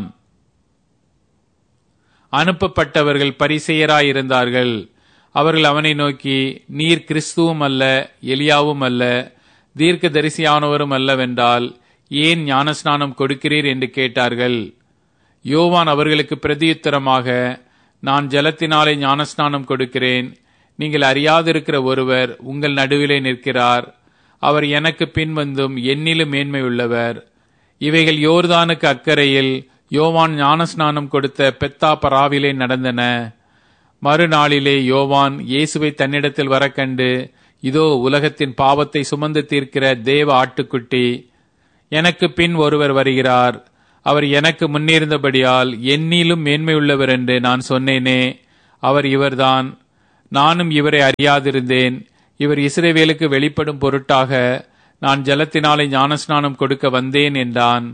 Speaker 1: அனுப்பப்பட்டவர்கள் பரிசெயராயிருந்தார்கள் அவர்கள் அவனை நோக்கி நீர் கிறிஸ்துவும் அல்ல எலியாவும் அல்ல தீர்க்க தரிசியானவரும் அல்லவென்றால் ஏன் ஞானஸ்நானம் கொடுக்கிறீர் என்று கேட்டார்கள் யோவான் அவர்களுக்கு பிரதியுத்தரமாக நான் ஜலத்தினாலே ஞானஸ்நானம் கொடுக்கிறேன் நீங்கள் அறியாதிருக்கிற ஒருவர் உங்கள் நடுவிலே நிற்கிறார் அவர் எனக்கு பின்வந்தும் என்னிலும் மேன்மை உள்ளவர் இவைகள் யோர்தானுக்கு அக்கறையில் யோவான் ஞானஸ்நானம் கொடுத்த பெத்தா பராவிலே நடந்தன மறுநாளிலே யோவான் இயேசுவை தன்னிடத்தில் வரக்கண்டு இதோ உலகத்தின் பாவத்தை சுமந்து தீர்க்கிற தேவ ஆட்டுக்குட்டி எனக்கு பின் ஒருவர் வருகிறார் அவர் எனக்கு முன்னிருந்தபடியால் என்னிலும் மேன்மையுள்ளவர் என்று நான் சொன்னேனே அவர் இவர்தான் நானும் இவரை அறியாதிருந்தேன் இவர் இஸ்ரேவேலுக்கு வெளிப்படும் பொருட்டாக நான் ஜலத்தினாலே ஞானஸ்நானம் கொடுக்க வந்தேன் என்றான்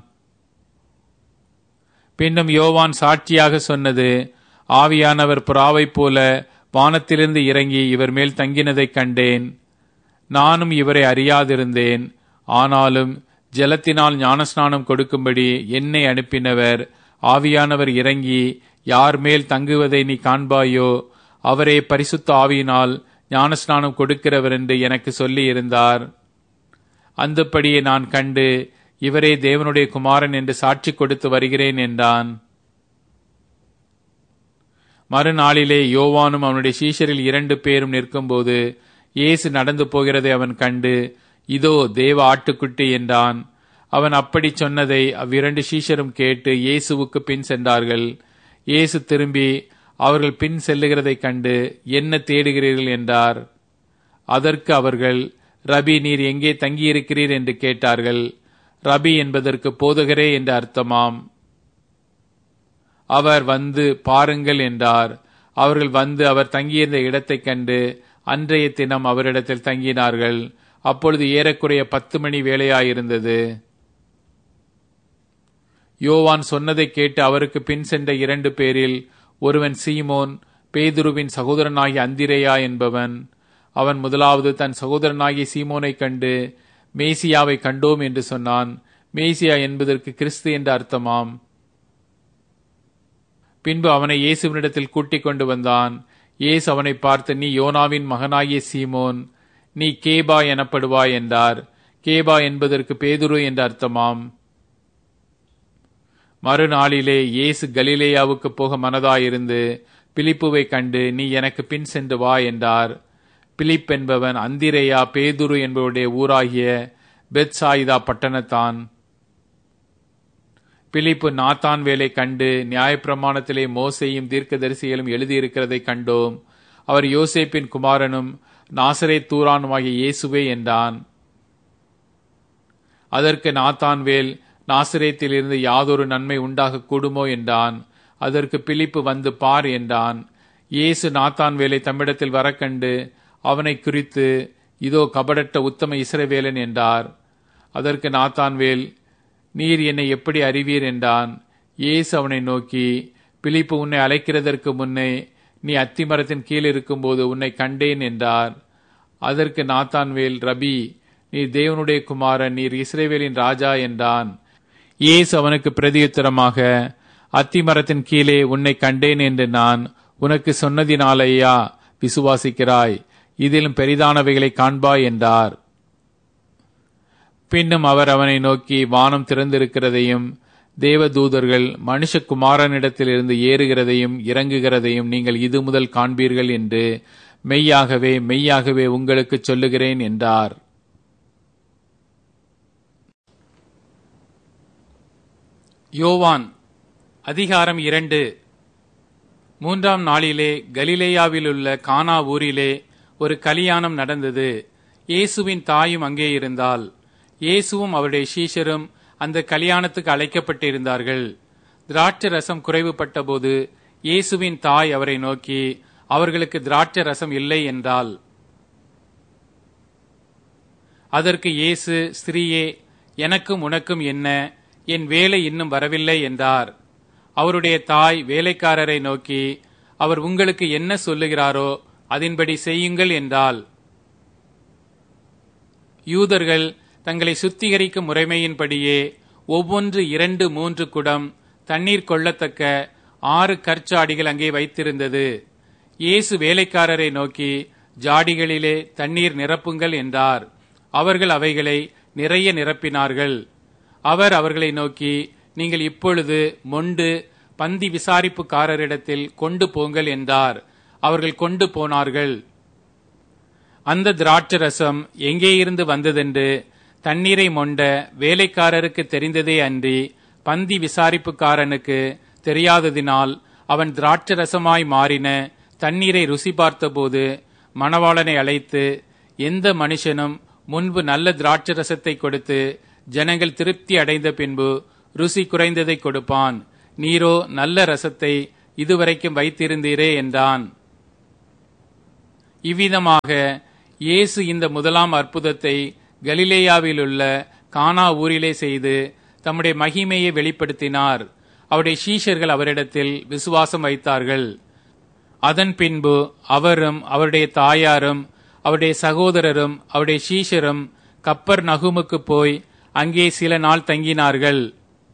Speaker 1: பின்னும் யோவான் சாட்சியாக சொன்னது ஆவியானவர் புறாவைப் போல வானத்திலிருந்து இறங்கி இவர் மேல் தங்கினதைக் கண்டேன் நானும் இவரை அறியாதிருந்தேன் ஆனாலும் ஜலத்தினால் ஞானஸ்நானம் கொடுக்கும்படி என்னை அனுப்பினவர் ஆவியானவர் இறங்கி யார் மேல் தங்குவதை நீ காண்பாயோ அவரே பரிசுத்த ஆவியினால் ஞானஸ்நானம் கொடுக்கிறவர் என்று எனக்கு சொல்லி இருந்தார் அந்தப்படியே நான் கண்டு இவரே தேவனுடைய குமாரன் என்று சாட்சி கொடுத்து வருகிறேன் என்றான் மறுநாளிலே யோவானும் அவனுடைய சீஷரில் இரண்டு பேரும் நிற்கும்போது இயேசு நடந்து போகிறதை அவன் கண்டு இதோ தேவ ஆட்டுக்குட்டி என்றான் அவன் அப்படி சொன்னதை அவ்விரண்டு சீஷரும் கேட்டு இயேசுவுக்கு பின் சென்றார்கள் இயேசு திரும்பி அவர்கள் பின் செல்லுகிறதைக் கண்டு என்ன தேடுகிறீர்கள் என்றார் அதற்கு அவர்கள் ரபி நீர் எங்கே தங்கியிருக்கிறீர் என்று கேட்டார்கள் ரபி என்பதற்கு போதகரே என்று அர்த்தமாம் அவர் வந்து பாருங்கள் என்றார் அவர்கள் வந்து அவர் தங்கியிருந்த இடத்தைக் கண்டு அன்றைய தினம் அவரிடத்தில் தங்கினார்கள் அப்பொழுது ஏறக்குறைய பத்து மணி வேலையாயிருந்தது யோவான் சொன்னதை கேட்டு அவருக்கு பின் சென்ற இரண்டு பேரில் ஒருவன் சீமோன் பேதுருவின் சகோதரனாகிய அந்திரேயா என்பவன் அவன் முதலாவது தன் சகோதரனாகிய சீமோனை கண்டு மேசியாவை கண்டோம் என்று சொன்னான் மேசியா என்பதற்கு கிறிஸ்து என்று அர்த்தமாம் பின்பு அவனை இயேசுவினிடத்தில் கூட்டிக் கொண்டு வந்தான் இயேசு அவனை பார்த்து நீ யோனாவின் மகனாகிய சீமோன் நீ கேபா எனப்படுவாய் என்றார் கேபா என்பதற்கு பேதுரு என்று அர்த்தமாம் மறுநாளிலே இயேசு கலிலேயாவுக்கு போக மனதாயிருந்து பிலிப்புவை கண்டு நீ எனக்கு பின் சென்று வா என்றார் பிலிப் என்பவன் அந்திரேயா பேதுரு என்பவருடைய ஊராகிய பெத்சாயிதா பட்டணத்தான் பிலிப்பு நாத்தான் வேலை கண்டு நியாயப்பிரமாணத்திலே மோசையும் தீர்க்கதரிசிகளும் எழுதியிருக்கிறதை கண்டோம் அவர் யோசேப்பின் குமாரனும் நாசரே தூரானுமாகிய இயேசுவே என்றான் அதற்கு நாத்தான்வேல் நாசிரேத்திலிருந்து யாதொரு நன்மை உண்டாக கூடுமோ என்றான் அதற்கு பிலிப்பு வந்து பார் என்றான் இயேசு நாத்தான்வேலை தம்மிடத்தில் வரக்கண்டு அவனை குறித்து இதோ கபடட்ட உத்தம இஸ்ரவேலன் என்றார் அதற்கு நாத்தான்வேல் நீர் என்னை எப்படி அறிவீர் என்றான் இயேசு அவனை நோக்கி பிலிப்பு உன்னை அழைக்கிறதற்கு முன்னே நீ அத்திமரத்தின் கீழ் இருக்கும்போது உன்னை கண்டேன் என்றார் அதற்கு நாத்தான்வேல் ரபி நீர் தேவனுடைய குமாரன் நீர் இஸ்ரேவேலின் ராஜா என்றான் இயேசு அவனுக்கு பிரதியுத்தரமாக அத்திமரத்தின் கீழே உன்னை கண்டேன் என்று நான் உனக்கு சொன்னதினாலேயா விசுவாசிக்கிறாய் இதிலும் பெரிதானவைகளை காண்பாய் என்றார் பின்னும் அவர் அவனை நோக்கி வானம் திறந்திருக்கிறதையும் தேவதூதர்கள் மனுஷகுமாரனிடத்திலிருந்து ஏறுகிறதையும் இறங்குகிறதையும் நீங்கள் இது முதல் காண்பீர்கள் என்று மெய்யாகவே மெய்யாகவே உங்களுக்கு சொல்லுகிறேன் என்றார் யோவான் அதிகாரம் இரண்டு மூன்றாம் நாளிலே கலிலேயாவிலுள்ள கானா ஊரிலே ஒரு கலியாணம் நடந்தது இயேசுவின் தாயும் அங்கே இருந்தால் இயேசுவும் அவருடைய சீஷரும் அந்த கல்யாணத்துக்கு அழைக்கப்பட்டிருந்தார்கள் திராட்சை ரசம் குறைவுபட்டபோது இயேசுவின் தாய் அவரை நோக்கி அவர்களுக்கு திராட்சை ரசம் இல்லை என்றால் அதற்கு இயேசு ஸ்திரீயே எனக்கும் உனக்கும் என்ன என் வேலை இன்னும் வரவில்லை என்றார் அவருடைய தாய் வேலைக்காரரை நோக்கி அவர் உங்களுக்கு என்ன சொல்லுகிறாரோ அதன்படி செய்யுங்கள் என்றால் யூதர்கள் தங்களை சுத்திகரிக்கும் முறைமையின்படியே ஒவ்வொன்று இரண்டு மூன்று குடம் தண்ணீர் கொள்ளத்தக்க ஆறு கற்சாடிகள் அங்கே வைத்திருந்தது இயேசு வேலைக்காரரை நோக்கி ஜாடிகளிலே தண்ணீர் நிரப்புங்கள் என்றார் அவர்கள் அவைகளை நிறைய நிரப்பினார்கள் அவர் அவர்களை நோக்கி நீங்கள் இப்பொழுது மொண்டு பந்தி விசாரிப்புக்காரரிடத்தில் கொண்டு போங்கள் என்றார் அவர்கள் கொண்டு போனார்கள் அந்த திராட்சை ரசம் எங்கே இருந்து வந்ததென்று தண்ணீரை மொண்ட வேலைக்காரருக்கு தெரிந்ததே அன்றி பந்தி விசாரிப்புக்காரனுக்கு தெரியாததினால் அவன் திராட்சை ரசமாய் மாறின தண்ணீரை ருசி பார்த்தபோது மணவாளனை அழைத்து எந்த மனுஷனும் முன்பு நல்ல திராட்சரசத்தை கொடுத்து ஜனங்கள் திருப்தி அடைந்த பின்பு ருசி குறைந்ததை கொடுப்பான் நீரோ நல்ல ரசத்தை இதுவரைக்கும் வைத்திருந்தீரே என்றான் இவ்விதமாக இயேசு இந்த முதலாம் அற்புதத்தை கலிலேயாவிலுள்ள கானா ஊரிலே செய்து தம்முடைய மகிமையை வெளிப்படுத்தினார் அவருடைய சீஷர்கள் அவரிடத்தில் விசுவாசம் வைத்தார்கள் அதன் பின்பு அவரும் அவருடைய தாயாரும் அவருடைய சகோதரரும் அவருடைய சீஷரும் கப்பர் நகுமுக்கு போய் அங்கே சில நாள் தங்கினார்கள்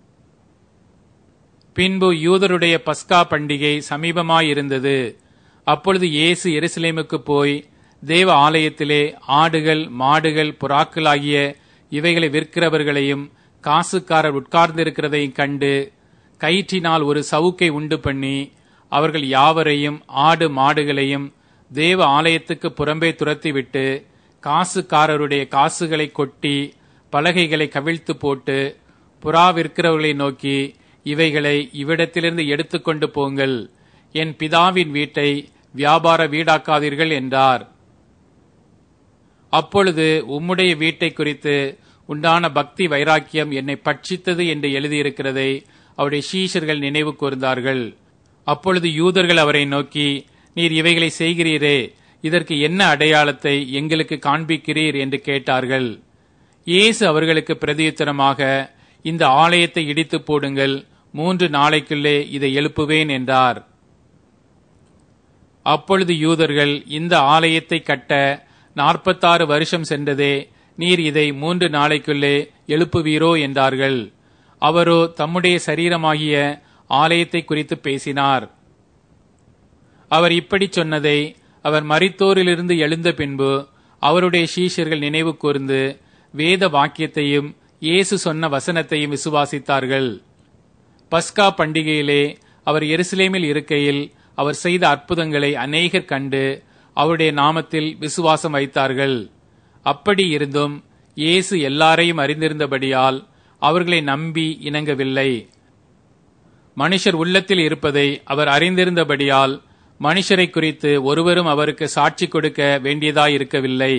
Speaker 1: பின்பு யூதருடைய பஸ்கா பண்டிகை சமீபமாயிருந்தது அப்பொழுது இயேசு எருசலேமுக்கு போய் தேவ ஆலயத்திலே ஆடுகள் மாடுகள் புறாக்களாகிய இவைகளை விற்கிறவர்களையும் காசுக்காரர் உட்கார்ந்திருக்கிறதையும் கண்டு கயிற்றினால் ஒரு சவுக்கை உண்டு பண்ணி அவர்கள் யாவரையும் ஆடு மாடுகளையும் தேவ ஆலயத்துக்கு புறம்பே துரத்திவிட்டு காசுக்காரருடைய காசுகளை கொட்டி பலகைகளை கவிழ்த்து போட்டு புறா விற்கிறவர்களை நோக்கி இவைகளை இவ்விடத்திலிருந்து எடுத்துக்கொண்டு போங்கள் என் பிதாவின் வீட்டை வியாபார வீடாக்காதீர்கள் என்றார் அப்பொழுது உம்முடைய வீட்டை குறித்து உண்டான பக்தி வைராக்கியம் என்னை பட்சித்தது என்று எழுதியிருக்கிறதை அவருடைய சீஷர்கள் நினைவு கூர்ந்தார்கள் அப்பொழுது யூதர்கள் அவரை நோக்கி நீர் இவைகளை செய்கிறீரே இதற்கு என்ன அடையாளத்தை எங்களுக்கு காண்பிக்கிறீர் என்று கேட்டார்கள் இயேசு அவர்களுக்கு பிரதியுத்தரமாக இந்த ஆலயத்தை இடித்து போடுங்கள் மூன்று நாளைக்குள்ளே இதை எழுப்புவேன் என்றார் அப்பொழுது யூதர்கள் இந்த ஆலயத்தை கட்ட நாற்பத்தாறு வருஷம் சென்றதே நீர் இதை மூன்று நாளைக்குள்ளே எழுப்புவீரோ என்றார்கள் அவரோ தம்முடைய சரீரமாகிய ஆலயத்தை குறித்து பேசினார் அவர் இப்படி சொன்னதை அவர் மரித்தோரிலிருந்து எழுந்த பின்பு அவருடைய சீஷர்கள் நினைவு கூர்ந்து வேத வாக்கியத்தையும் இயேசு சொன்ன வசனத்தையும் விசுவாசித்தார்கள் பஸ்கா பண்டிகையிலே அவர் எருசலேமில் இருக்கையில் அவர் செய்த அற்புதங்களை அநேகர் கண்டு அவருடைய நாமத்தில் விசுவாசம் வைத்தார்கள் அப்படி இருந்தும் இயேசு எல்லாரையும் அறிந்திருந்தபடியால் அவர்களை நம்பி இணங்கவில்லை மனுஷர் உள்ளத்தில் இருப்பதை அவர் அறிந்திருந்தபடியால் மனுஷரை குறித்து ஒருவரும் அவருக்கு சாட்சி கொடுக்க வேண்டியதாயிருக்கவில்லை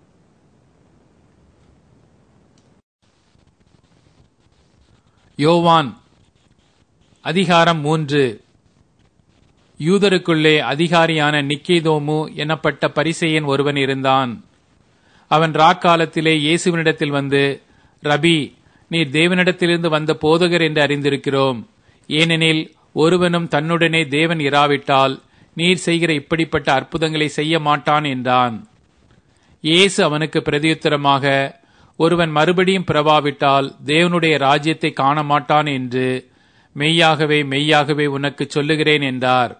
Speaker 1: யோவான் அதிகாரம் மூன்று யூதருக்குள்ளே அதிகாரியான நிக்கேதோமு எனப்பட்ட பரிசெயன் ஒருவன் இருந்தான் அவன் ராக்காலத்திலே இயேசுவினிடத்தில் வந்து ரபி நீர் தேவனிடத்திலிருந்து வந்த போதகர் என்று அறிந்திருக்கிறோம் ஏனெனில் ஒருவனும் தன்னுடனே தேவன் இராவிட்டால் நீர் செய்கிற இப்படிப்பட்ட அற்புதங்களை செய்ய மாட்டான் என்றான் இயேசு அவனுக்கு பிரதியுத்தரமாக ஒருவன் மறுபடியும் பிறவாவிட்டால் தேவனுடைய ராஜ்யத்தை காண மாட்டான் என்று மெய்யாகவே மெய்யாகவே உனக்கு சொல்லுகிறேன் என்றார்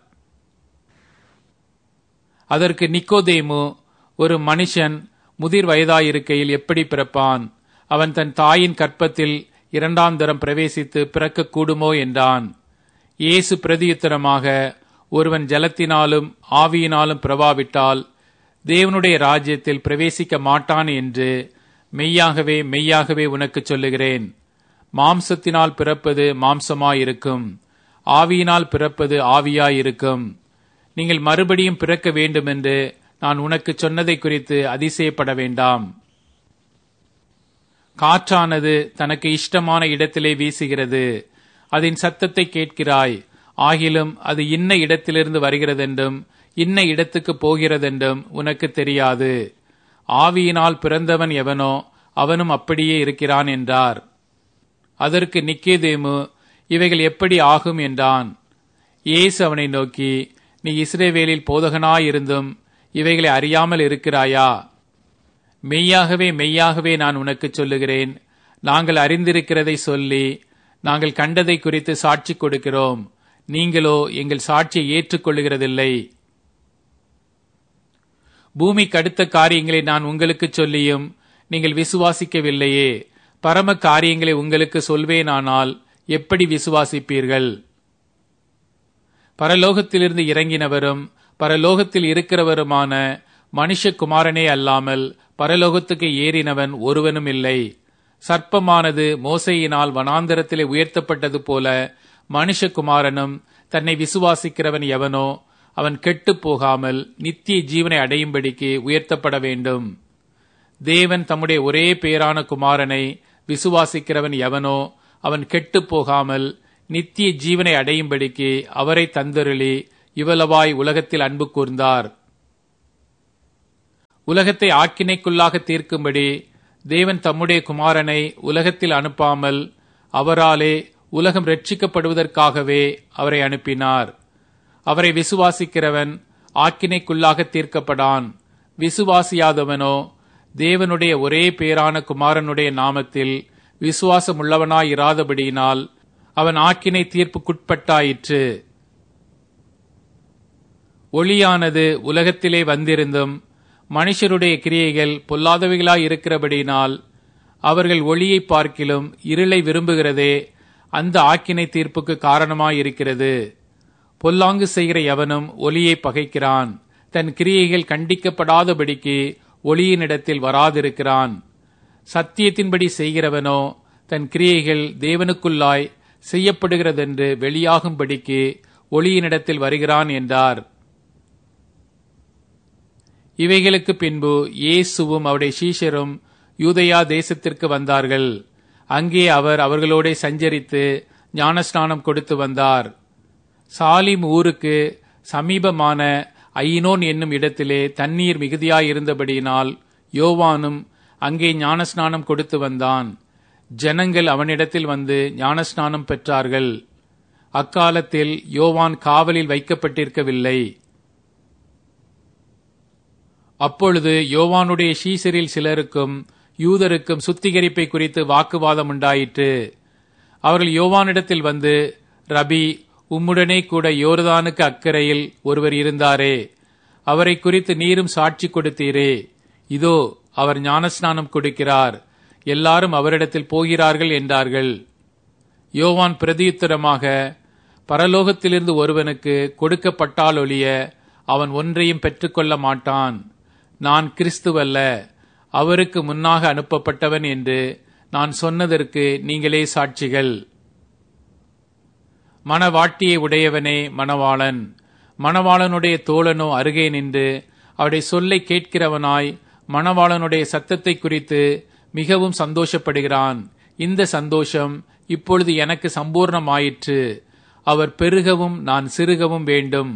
Speaker 1: அதற்கு நிக்கோதேமு ஒரு மனுஷன் முதிர் வயதாயிருக்கையில் எப்படி பிறப்பான் அவன் தன் தாயின் கற்பத்தில் இரண்டாம் தரம் பிரவேசித்து பிறக்க கூடுமோ என்றான் இயேசு பிரதியுத்தரமாக ஒருவன் ஜலத்தினாலும் ஆவியினாலும் பிறவாவிட்டால் தேவனுடைய ராஜ்யத்தில் பிரவேசிக்க மாட்டான் என்று மெய்யாகவே மெய்யாகவே உனக்கு சொல்லுகிறேன் மாம்சத்தினால் பிறப்பது மாம்சமாயிருக்கும் ஆவியினால் பிறப்பது ஆவியாயிருக்கும் நீங்கள் மறுபடியும் பிறக்க வேண்டுமென்று நான் உனக்கு சொன்னதை குறித்து அதிசயப்பட வேண்டாம் காற்றானது தனக்கு இஷ்டமான இடத்திலே வீசுகிறது அதன் சத்தத்தை கேட்கிறாய் ஆகிலும் அது இன்ன இடத்திலிருந்து வருகிறதென்றும் இன்ன இடத்துக்கு போகிறதென்றும் உனக்கு தெரியாது ஆவியினால் பிறந்தவன் எவனோ அவனும் அப்படியே இருக்கிறான் என்றார் அதற்கு நிக்கேதேமு இவைகள் எப்படி ஆகும் என்றான் இயேசு அவனை நோக்கி நீ இஸ்ரேவேலில் போதகனாயிருந்தும் இவைகளை அறியாமல் இருக்கிறாயா மெய்யாகவே மெய்யாகவே நான் உனக்கு சொல்லுகிறேன் நாங்கள் அறிந்திருக்கிறதை சொல்லி நாங்கள் கண்டதை குறித்து சாட்சி கொடுக்கிறோம் நீங்களோ எங்கள் சாட்சியை ஏற்றுக்கொள்ளுகிறதில்லை பூமிக்கு அடுத்த காரியங்களை நான் உங்களுக்கு சொல்லியும் நீங்கள் விசுவாசிக்கவில்லையே பரம காரியங்களை உங்களுக்கு சொல்வேனானால் எப்படி விசுவாசிப்பீர்கள் பரலோகத்திலிருந்து இறங்கினவரும் பரலோகத்தில் இருக்கிறவருமான மனுஷகுமாரனே அல்லாமல் பரலோகத்துக்கு ஏறினவன் ஒருவனும் இல்லை சர்ப்பமானது மோசையினால் வனாந்தரத்திலே உயர்த்தப்பட்டது போல மனுஷகுமாரனும் தன்னை விசுவாசிக்கிறவன் எவனோ அவன் கெட்டுப் போகாமல் நித்திய ஜீவனை அடையும்படிக்கு உயர்த்தப்பட வேண்டும் தேவன் தம்முடைய ஒரே பேரான குமாரனை விசுவாசிக்கிறவன் எவனோ அவன் கெட்டுப் போகாமல் நித்திய ஜீவனை அடையும்படிக்கு அவரை தந்தருளி இவ்வளவாய் உலகத்தில் அன்பு கூர்ந்தார் உலகத்தை ஆக்கினைக்குள்ளாக தீர்க்கும்படி தேவன் தம்முடைய குமாரனை உலகத்தில் அனுப்பாமல் அவராலே உலகம் ரட்சிக்கப்படுவதற்காகவே அவரை அனுப்பினார் அவரை விசுவாசிக்கிறவன் ஆக்கினைக்குள்ளாக தீர்க்கப்படான் விசுவாசியாதவனோ தேவனுடைய ஒரே பேரான குமாரனுடைய நாமத்தில் விசுவாசமுள்ளவனாயிராதபடியினால் அவன் ஆக்கினை தீர்ப்புக்குட்பட்டாயிற்று ஒளியானது உலகத்திலே வந்திருந்தும் மனுஷருடைய கிரியைகள் பொல்லாதவைகளாய் இருக்கிறபடியினால் அவர்கள் ஒளியை பார்க்கிலும் இருளை விரும்புகிறதே அந்த ஆக்கினை தீர்ப்புக்கு காரணமாயிருக்கிறது பொல்லாங்கு செய்கிற எவனும் ஒளியை பகைக்கிறான் தன் கிரியைகள் கண்டிக்கப்படாதபடிக்கு ஒளியினிடத்தில் வராதிருக்கிறான் சத்தியத்தின்படி செய்கிறவனோ தன் கிரியைகள் தேவனுக்குள்ளாய் செய்யப்படுகிறதென்று வெளியாகும்படிக்கு ஒளியினிடத்தில் வருகிறான் என்றார் இவைகளுக்கு பின்பு இயேசுவும் அவருடைய சீஷரும் யூதயா தேசத்திற்கு வந்தார்கள் அங்கே அவர் அவர்களோட சஞ்சரித்து ஞானஸ்நானம் கொடுத்து வந்தார் சாலிம் ஊருக்கு சமீபமான ஐனோன் என்னும் இடத்திலே தண்ணீர் மிகுதியாயிருந்தபடியினால் யோவானும் அங்கே ஞானஸ்நானம் கொடுத்து வந்தான் ஜனங்கள் அவனிடத்தில் வந்து ஞானஸ்நானம் பெற்றார்கள் அக்காலத்தில் யோவான் காவலில் வைக்கப்பட்டிருக்கவில்லை அப்பொழுது யோவானுடைய ஷீசரில் சிலருக்கும் யூதருக்கும் சுத்திகரிப்பை குறித்து வாக்குவாதம் உண்டாயிற்று அவர்கள் யோவானிடத்தில் வந்து ரபி உம்முடனே கூட யோர்தானுக்கு அக்கறையில் ஒருவர் இருந்தாரே அவரை குறித்து நீரும் சாட்சி கொடுத்தீரே இதோ அவர் ஞானஸ்நானம் கொடுக்கிறார் எல்லாரும் அவரிடத்தில் போகிறார்கள் என்றார்கள் யோவான் பிரதியுத்தரமாக பரலோகத்திலிருந்து ஒருவனுக்கு கொடுக்கப்பட்டால் ஒழிய அவன் ஒன்றையும் பெற்றுக்கொள்ள மாட்டான் நான் கிறிஸ்துவல்ல அவருக்கு முன்னாக அனுப்பப்பட்டவன் என்று நான் சொன்னதற்கு நீங்களே சாட்சிகள் மணவாட்டியை உடையவனே மணவாளன் மணவாளனுடைய தோழனோ அருகே நின்று அவருடைய சொல்லை கேட்கிறவனாய் மணவாளனுடைய சத்தத்தை குறித்து மிகவும் சந்தோஷப்படுகிறான் இந்த சந்தோஷம் இப்பொழுது எனக்கு சம்பூர்ணமாயிற்று அவர் பெருகவும் நான் சிறுகவும் வேண்டும்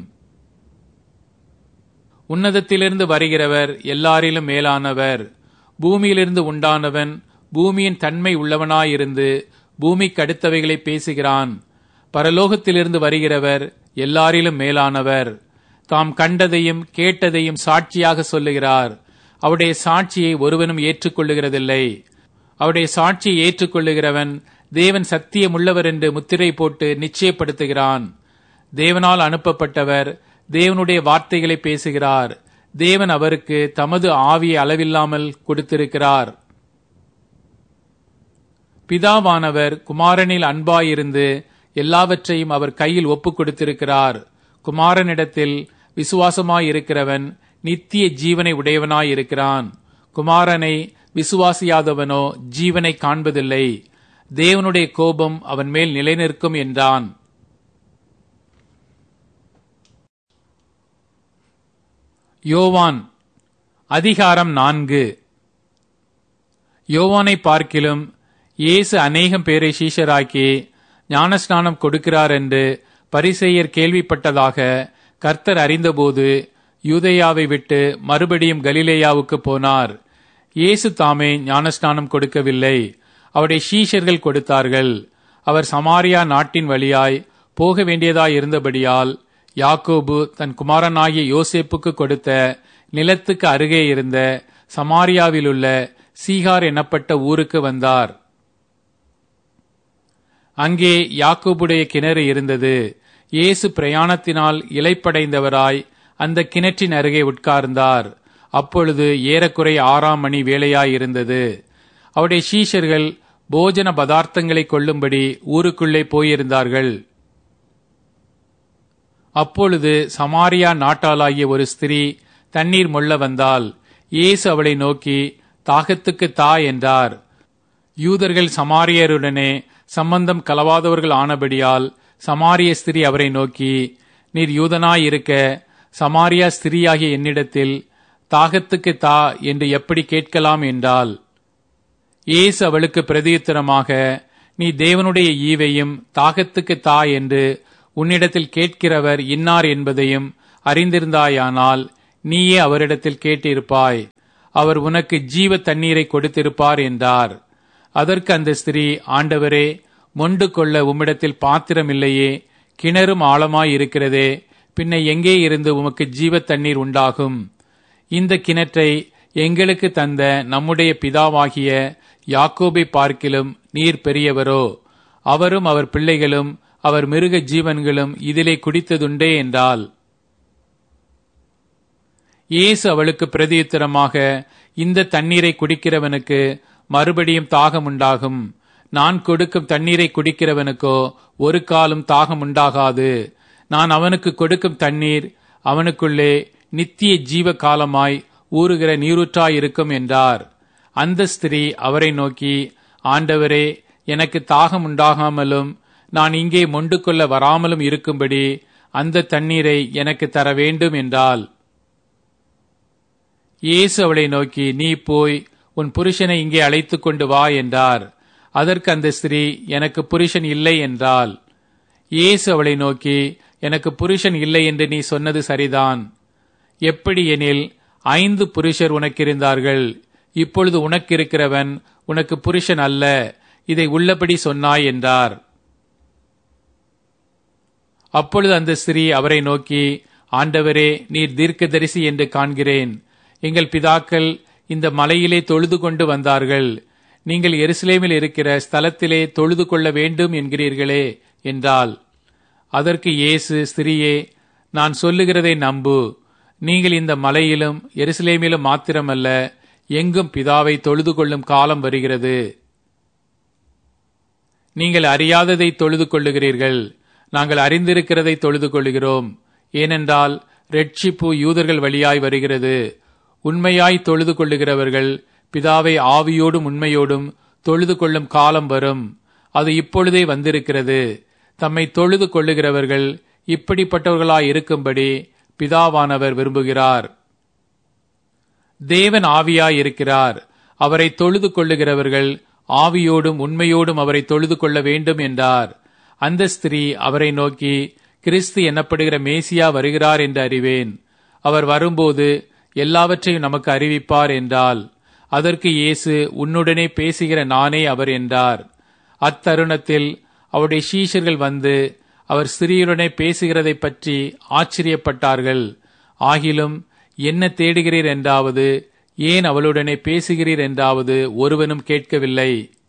Speaker 1: உன்னதத்திலிருந்து வருகிறவர் எல்லாரிலும் மேலானவர் பூமியிலிருந்து உண்டானவன் பூமியின் தன்மை உள்ளவனாயிருந்து பூமிக்கு அடுத்தவைகளை பேசுகிறான் பரலோகத்திலிருந்து வருகிறவர் எல்லாரிலும் மேலானவர் தாம் கண்டதையும் கேட்டதையும் சாட்சியாக சொல்லுகிறார் அவருடைய சாட்சியை ஒருவனும் ஏற்றுக்கொள்ளுகிறதில்லை அவருடைய சாட்சியை ஏற்றுக்கொள்ளுகிறவன் தேவன் சத்தியமுள்ளவர் என்று முத்திரை போட்டு நிச்சயப்படுத்துகிறான் தேவனால் அனுப்பப்பட்டவர் தேவனுடைய வார்த்தைகளை பேசுகிறார் தேவன் அவருக்கு தமது ஆவியை அளவில்லாமல் கொடுத்திருக்கிறார் பிதாவானவர் குமாரனில் அன்பாயிருந்து எல்லாவற்றையும் அவர் கையில் ஒப்புக் கொடுத்திருக்கிறார் குமாரனிடத்தில் விசுவாசமாயிருக்கிறவன் நித்திய ஜீவனை உடையவனாயிருக்கிறான் குமாரனை விசுவாசியாதவனோ ஜீவனை காண்பதில்லை தேவனுடைய கோபம் அவன் மேல் நிலைநிற்கும் என்றான் யோவான் அதிகாரம் நான்கு யோவானை பார்க்கிலும் இயேசு அநேகம் பேரை சீஷராக்கி ஞானஸ்நானம் கொடுக்கிறார் என்று பரிசெயர் கேள்விப்பட்டதாக கர்த்தர் அறிந்தபோது யூதேயாவை விட்டு மறுபடியும் கலிலேயாவுக்கு போனார் இயேசு தாமே ஞானஸ்நானம் கொடுக்கவில்லை அவருடைய சீஷர்கள் கொடுத்தார்கள் அவர் சமாரியா நாட்டின் வழியாய் போக வேண்டியதாய் இருந்தபடியால் யாக்கோபு தன் குமாரனாகிய யோசேப்புக்கு கொடுத்த நிலத்துக்கு அருகே இருந்த சமாரியாவிலுள்ள சீகார் எனப்பட்ட ஊருக்கு வந்தார் அங்கே யாக்கோபுடைய கிணறு இருந்தது இயேசு பிரயாணத்தினால் இலைப்படைந்தவராய் அந்த கிணற்றின் அருகே உட்கார்ந்தார் அப்பொழுது ஏறக்குறை ஆறாம் மணி வேளையாயிருந்தது அவருடைய சீஷர்கள் போஜன பதார்த்தங்களை கொள்ளும்படி ஊருக்குள்ளே போயிருந்தார்கள் அப்பொழுது சமாரியா நாட்டாளாகிய ஒரு ஸ்திரீ தண்ணீர் மொள்ள வந்தால் இயேசு அவளை நோக்கி தாகத்துக்கு தா என்றார் யூதர்கள் சமாரியருடனே சம்பந்தம் கலவாதவர்கள் ஆனபடியால் சமாரிய ஸ்திரீ அவரை நோக்கி நீர் யூதனாயிருக்க சமாரியா ஸ்திரீயாகிய என்னிடத்தில் தாகத்துக்கு தா என்று எப்படி கேட்கலாம் என்றால் இயேசு அவளுக்கு பிரதியுத்தரமாக நீ தேவனுடைய ஈவையும் தாகத்துக்கு தா என்று உன்னிடத்தில் கேட்கிறவர் இன்னார் என்பதையும் அறிந்திருந்தாயானால் நீயே அவரிடத்தில் கேட்டிருப்பாய் அவர் உனக்கு ஜீவ தண்ணீரை கொடுத்திருப்பார் என்றார் அதற்கு அந்த ஸ்திரீ ஆண்டவரே மொண்டு கொள்ள உம்மிடத்தில் பாத்திரம் இல்லையே கிணறும் ஆழமாய் இருக்கிறதே பின்ன எங்கே இருந்து உமக்கு ஜீவ தண்ணீர் உண்டாகும் இந்த கிணற்றை எங்களுக்கு தந்த நம்முடைய பிதாவாகிய யாக்கோபை பார்க்கிலும் நீர் பெரியவரோ அவரும் அவர் பிள்ளைகளும் அவர் மிருக ஜீவன்களும் இதிலே குடித்ததுண்டே என்றால் இயேசு அவளுக்கு பிரதியுத்தரமாக இந்த தண்ணீரை குடிக்கிறவனுக்கு மறுபடியும் தாகம் உண்டாகும் நான் கொடுக்கும் தண்ணீரை குடிக்கிறவனுக்கோ ஒரு காலம் தாகம் உண்டாகாது நான் அவனுக்கு கொடுக்கும் தண்ணீர் அவனுக்குள்ளே நித்திய ஜீவ காலமாய் ஊறுகிற நீரூற்றாயிருக்கும் என்றார் அந்த ஸ்திரீ அவரை நோக்கி ஆண்டவரே எனக்கு தாகம் உண்டாகாமலும் நான் இங்கே மொண்டு கொள்ள வராமலும் இருக்கும்படி அந்த தண்ணீரை எனக்கு தர வேண்டும் என்றால் இயேசு அவளை நோக்கி நீ போய் உன் புருஷனை இங்கே அழைத்து கொண்டு வா என்றார் அதற்கு அந்த ஸ்திரீ எனக்கு புருஷன் இல்லை என்றால் இயேசு அவளை நோக்கி எனக்கு புருஷன் இல்லை என்று நீ சொன்னது சரிதான் எப்படி எனில் ஐந்து புருஷர் உனக்கிருந்தார்கள் இப்பொழுது உனக்கிருக்கிறவன் உனக்கு புருஷன் அல்ல இதை உள்ளபடி சொன்னாய் என்றார் அப்பொழுது அந்த ஸ்திரீ அவரை நோக்கி ஆண்டவரே நீர் தீர்க்கதரிசி என்று காண்கிறேன் எங்கள் பிதாக்கள் இந்த மலையிலே தொழுது கொண்டு வந்தார்கள் நீங்கள் எருசலேமில் இருக்கிற ஸ்தலத்திலே தொழுது கொள்ள வேண்டும் என்கிறீர்களே என்றால் அதற்கு இயேசு ஸ்திரியே நான் சொல்லுகிறதை நம்பு நீங்கள் இந்த மலையிலும் எருசலேமிலும் மாத்திரமல்ல எங்கும் பிதாவை தொழுது கொள்ளும் காலம் வருகிறது நீங்கள் அறியாததை தொழுது கொள்ளுகிறீர்கள் நாங்கள் அறிந்திருக்கிறதை தொழுது கொள்ளுகிறோம் ஏனென்றால் ரெட்சிப்பு யூதர்கள் வழியாய் வருகிறது உண்மையாய் தொழுது கொள்ளுகிறவர்கள் பிதாவை ஆவியோடும் உண்மையோடும் தொழுது கொள்ளும் காலம் வரும் அது இப்பொழுதே வந்திருக்கிறது தம்மை தொழுது கொள்ளுகிறவர்கள் இப்படிப்பட்டவர்களாய் இருக்கும்படி பிதாவானவர் விரும்புகிறார் தேவன் ஆவியாய் இருக்கிறார் அவரை தொழுது கொள்ளுகிறவர்கள் ஆவியோடும் உண்மையோடும் அவரை தொழுது கொள்ள வேண்டும் என்றார் அந்த ஸ்திரீ அவரை நோக்கி கிறிஸ்து எனப்படுகிற மேசியா வருகிறார் என்று அறிவேன் அவர் வரும்போது எல்லாவற்றையும் நமக்கு அறிவிப்பார் என்றால் அதற்கு இயேசு உன்னுடனே பேசுகிற நானே அவர் என்றார் அத்தருணத்தில் அவருடைய சீஷர்கள் வந்து அவர் ஸ்திரீயுடனே பேசுகிறதை பற்றி ஆச்சரியப்பட்டார்கள் ஆகிலும் என்ன தேடுகிறீர் என்றாவது ஏன் அவளுடனே பேசுகிறீர் என்றாவது ஒருவனும் கேட்கவில்லை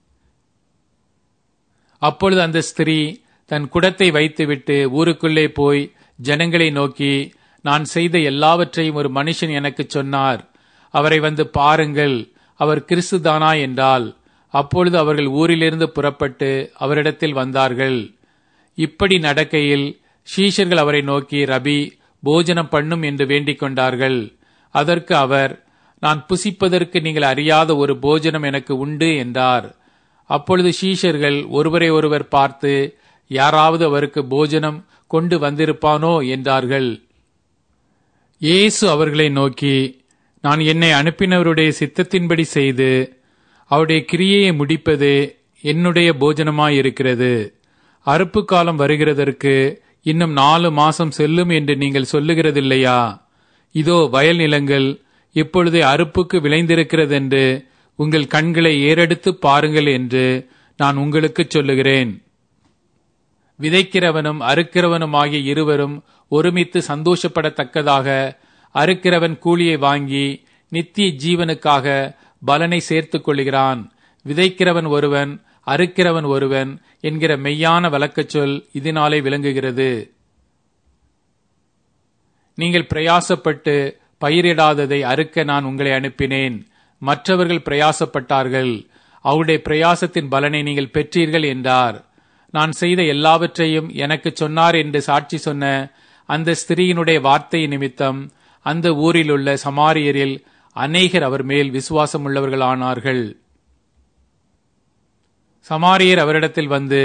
Speaker 1: அப்பொழுது அந்த ஸ்திரீ தன் குடத்தை வைத்துவிட்டு ஊருக்குள்ளே போய் ஜனங்களை நோக்கி நான் செய்த எல்லாவற்றையும் ஒரு மனுஷன் எனக்கு சொன்னார் அவரை வந்து பாருங்கள் அவர் கிறிஸ்துதானா என்றால் அப்பொழுது அவர்கள் ஊரிலிருந்து புறப்பட்டு அவரிடத்தில் வந்தார்கள் இப்படி நடக்கையில் ஷீஷர்கள் அவரை நோக்கி ரபி போஜனம் பண்ணும் என்று வேண்டிக் கொண்டார்கள் அதற்கு அவர் நான் புசிப்பதற்கு நீங்கள் அறியாத ஒரு போஜனம் எனக்கு உண்டு என்றார் அப்பொழுது ஷீஷர்கள் ஒருவரை ஒருவர் பார்த்து யாராவது அவருக்கு போஜனம் கொண்டு வந்திருப்பானோ என்றார்கள் இயேசு அவர்களை நோக்கி நான் என்னை அனுப்பினவருடைய சித்தத்தின்படி செய்து அவருடைய கிரியையை முடிப்பதே என்னுடைய போஜனமாயிருக்கிறது அறுப்பு காலம் வருகிறதற்கு இன்னும் நாலு மாசம் செல்லும் என்று நீங்கள் சொல்லுகிறதில்லையா இதோ வயல் நிலங்கள் இப்பொழுதே அறுப்புக்கு விளைந்திருக்கிறதென்று உங்கள் கண்களை ஏறெடுத்து பாருங்கள் என்று நான் உங்களுக்கு சொல்லுகிறேன் விதைக்கிறவனும் அறுக்கிறவனுமாகிய இருவரும் ஒருமித்து சந்தோஷப்படத்தக்கதாக அறுக்கிறவன் கூலியை வாங்கி நித்திய ஜீவனுக்காக பலனை சேர்த்துக் கொள்கிறான் விதைக்கிறவன் ஒருவன் அறுக்கிறவன் ஒருவன் என்கிற மெய்யான வழக்கச் சொல் இதனாலே விளங்குகிறது நீங்கள் பிரயாசப்பட்டு பயிரிடாததை அறுக்க நான் உங்களை அனுப்பினேன் மற்றவர்கள் பிரயாசப்பட்டார்கள் அவருடைய பிரயாசத்தின் பலனை நீங்கள் பெற்றீர்கள் என்றார் நான் செய்த எல்லாவற்றையும் எனக்கு சொன்னார் என்று சாட்சி சொன்ன அந்த ஸ்திரீயினுடைய வார்த்தை நிமித்தம் அந்த ஊரிலுள்ள சமாரியரில் அநேகர் அவர் மேல் விசுவாசம் உள்ளவர்களானார்கள் சமாரியர் அவரிடத்தில் வந்து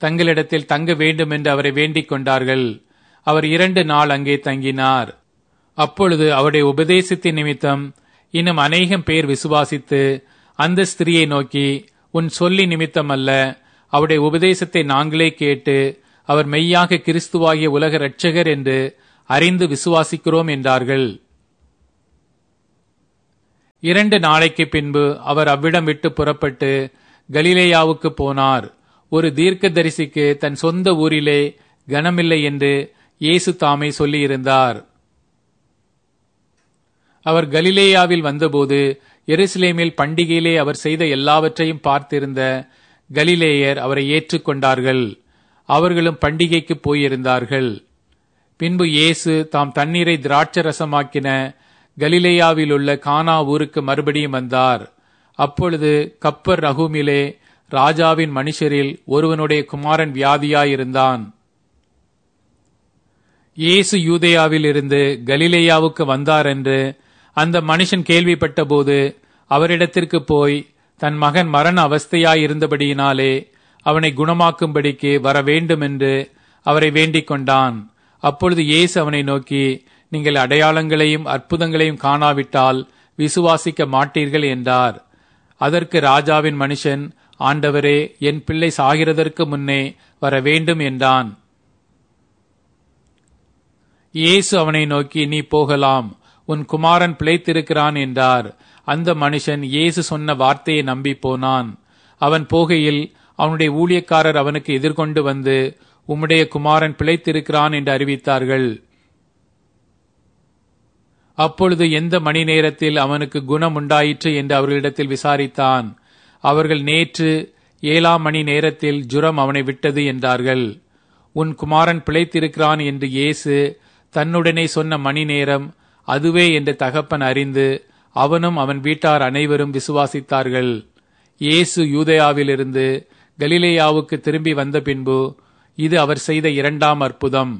Speaker 1: தங்களிடத்தில் தங்க வேண்டும் என்று அவரை வேண்டிக் கொண்டார்கள் அவர் இரண்டு நாள் அங்கே தங்கினார் அப்பொழுது அவருடைய உபதேசத்தின் நிமித்தம் இன்னும் அநேகம் பேர் விசுவாசித்து அந்த ஸ்திரியை நோக்கி உன் சொல்லி நிமித்தம் அல்ல அவருடைய உபதேசத்தை நாங்களே கேட்டு அவர் மெய்யாக கிறிஸ்துவாகிய உலக இரட்சகர் என்று அறிந்து விசுவாசிக்கிறோம் என்றார்கள் இரண்டு நாளைக்கு பின்பு அவர் அவ்விடம் விட்டு புறப்பட்டு கலிலேயாவுக்கு போனார் ஒரு தீர்க்கதரிசிக்கு தன் சொந்த ஊரிலே கனமில்லை என்று இயேசு தாமே சொல்லியிருந்தார் அவர் கலிலேயாவில் வந்தபோது எருசலேமில் பண்டிகையிலே அவர் செய்த எல்லாவற்றையும் பார்த்திருந்த கலிலேயர் அவரை ஏற்றுக்கொண்டார்கள் அவர்களும் பண்டிகைக்கு போயிருந்தார்கள் பின்பு இயேசு தாம் தண்ணீரை திராட்சரசமாக்கின கலிலேயாவில் உள்ள கானா ஊருக்கு மறுபடியும் வந்தார் அப்பொழுது கப்பர் ரகுமிலே ராஜாவின் மனுஷரில் ஒருவனுடைய குமாரன் வியாதியாயிருந்தான் இயேசு யூதேயாவில் இருந்து கலிலேயாவுக்கு வந்தார் என்று அந்த மனுஷன் கேள்விப்பட்டபோது அவரிடத்திற்கு போய் தன் மகன் மரண அவஸ்தையாயிருந்தபடியினாலே அவனை குணமாக்கும்படிக்கு வர வேண்டும் என்று அவரை வேண்டிக் கொண்டான் அப்பொழுது இயேசு அவனை நோக்கி நீங்கள் அடையாளங்களையும் அற்புதங்களையும் காணாவிட்டால் விசுவாசிக்க மாட்டீர்கள் என்றார் அதற்கு ராஜாவின் மனுஷன் ஆண்டவரே என் பிள்ளை சாகிறதற்கு முன்னே வர வேண்டும் என்றான் இயேசு அவனை நோக்கி நீ போகலாம் உன் குமாரன் பிழைத்திருக்கிறான் என்றார் அந்த மனுஷன் இயேசு சொன்ன வார்த்தையை நம்பி போனான் அவன் போகையில் அவனுடைய ஊழியக்காரர் அவனுக்கு எதிர்கொண்டு வந்து உம்முடைய குமாரன் பிழைத்திருக்கிறான் என்று அறிவித்தார்கள் அப்பொழுது எந்த மணி நேரத்தில் அவனுக்கு குணம் உண்டாயிற்று என்று அவர்களிடத்தில் விசாரித்தான் அவர்கள் நேற்று ஏழாம் மணி நேரத்தில் ஜுரம் அவனை விட்டது என்றார்கள் உன் குமாரன் பிழைத்திருக்கிறான் என்று இயேசு தன்னுடனே சொன்ன மணி நேரம் அதுவே என்று தகப்பன் அறிந்து அவனும் அவன் வீட்டார் அனைவரும் விசுவாசித்தார்கள் இயேசு யூதயாவிலிருந்து கலிலேயாவுக்கு திரும்பி வந்த பின்பு இது அவர் செய்த இரண்டாம் அற்புதம்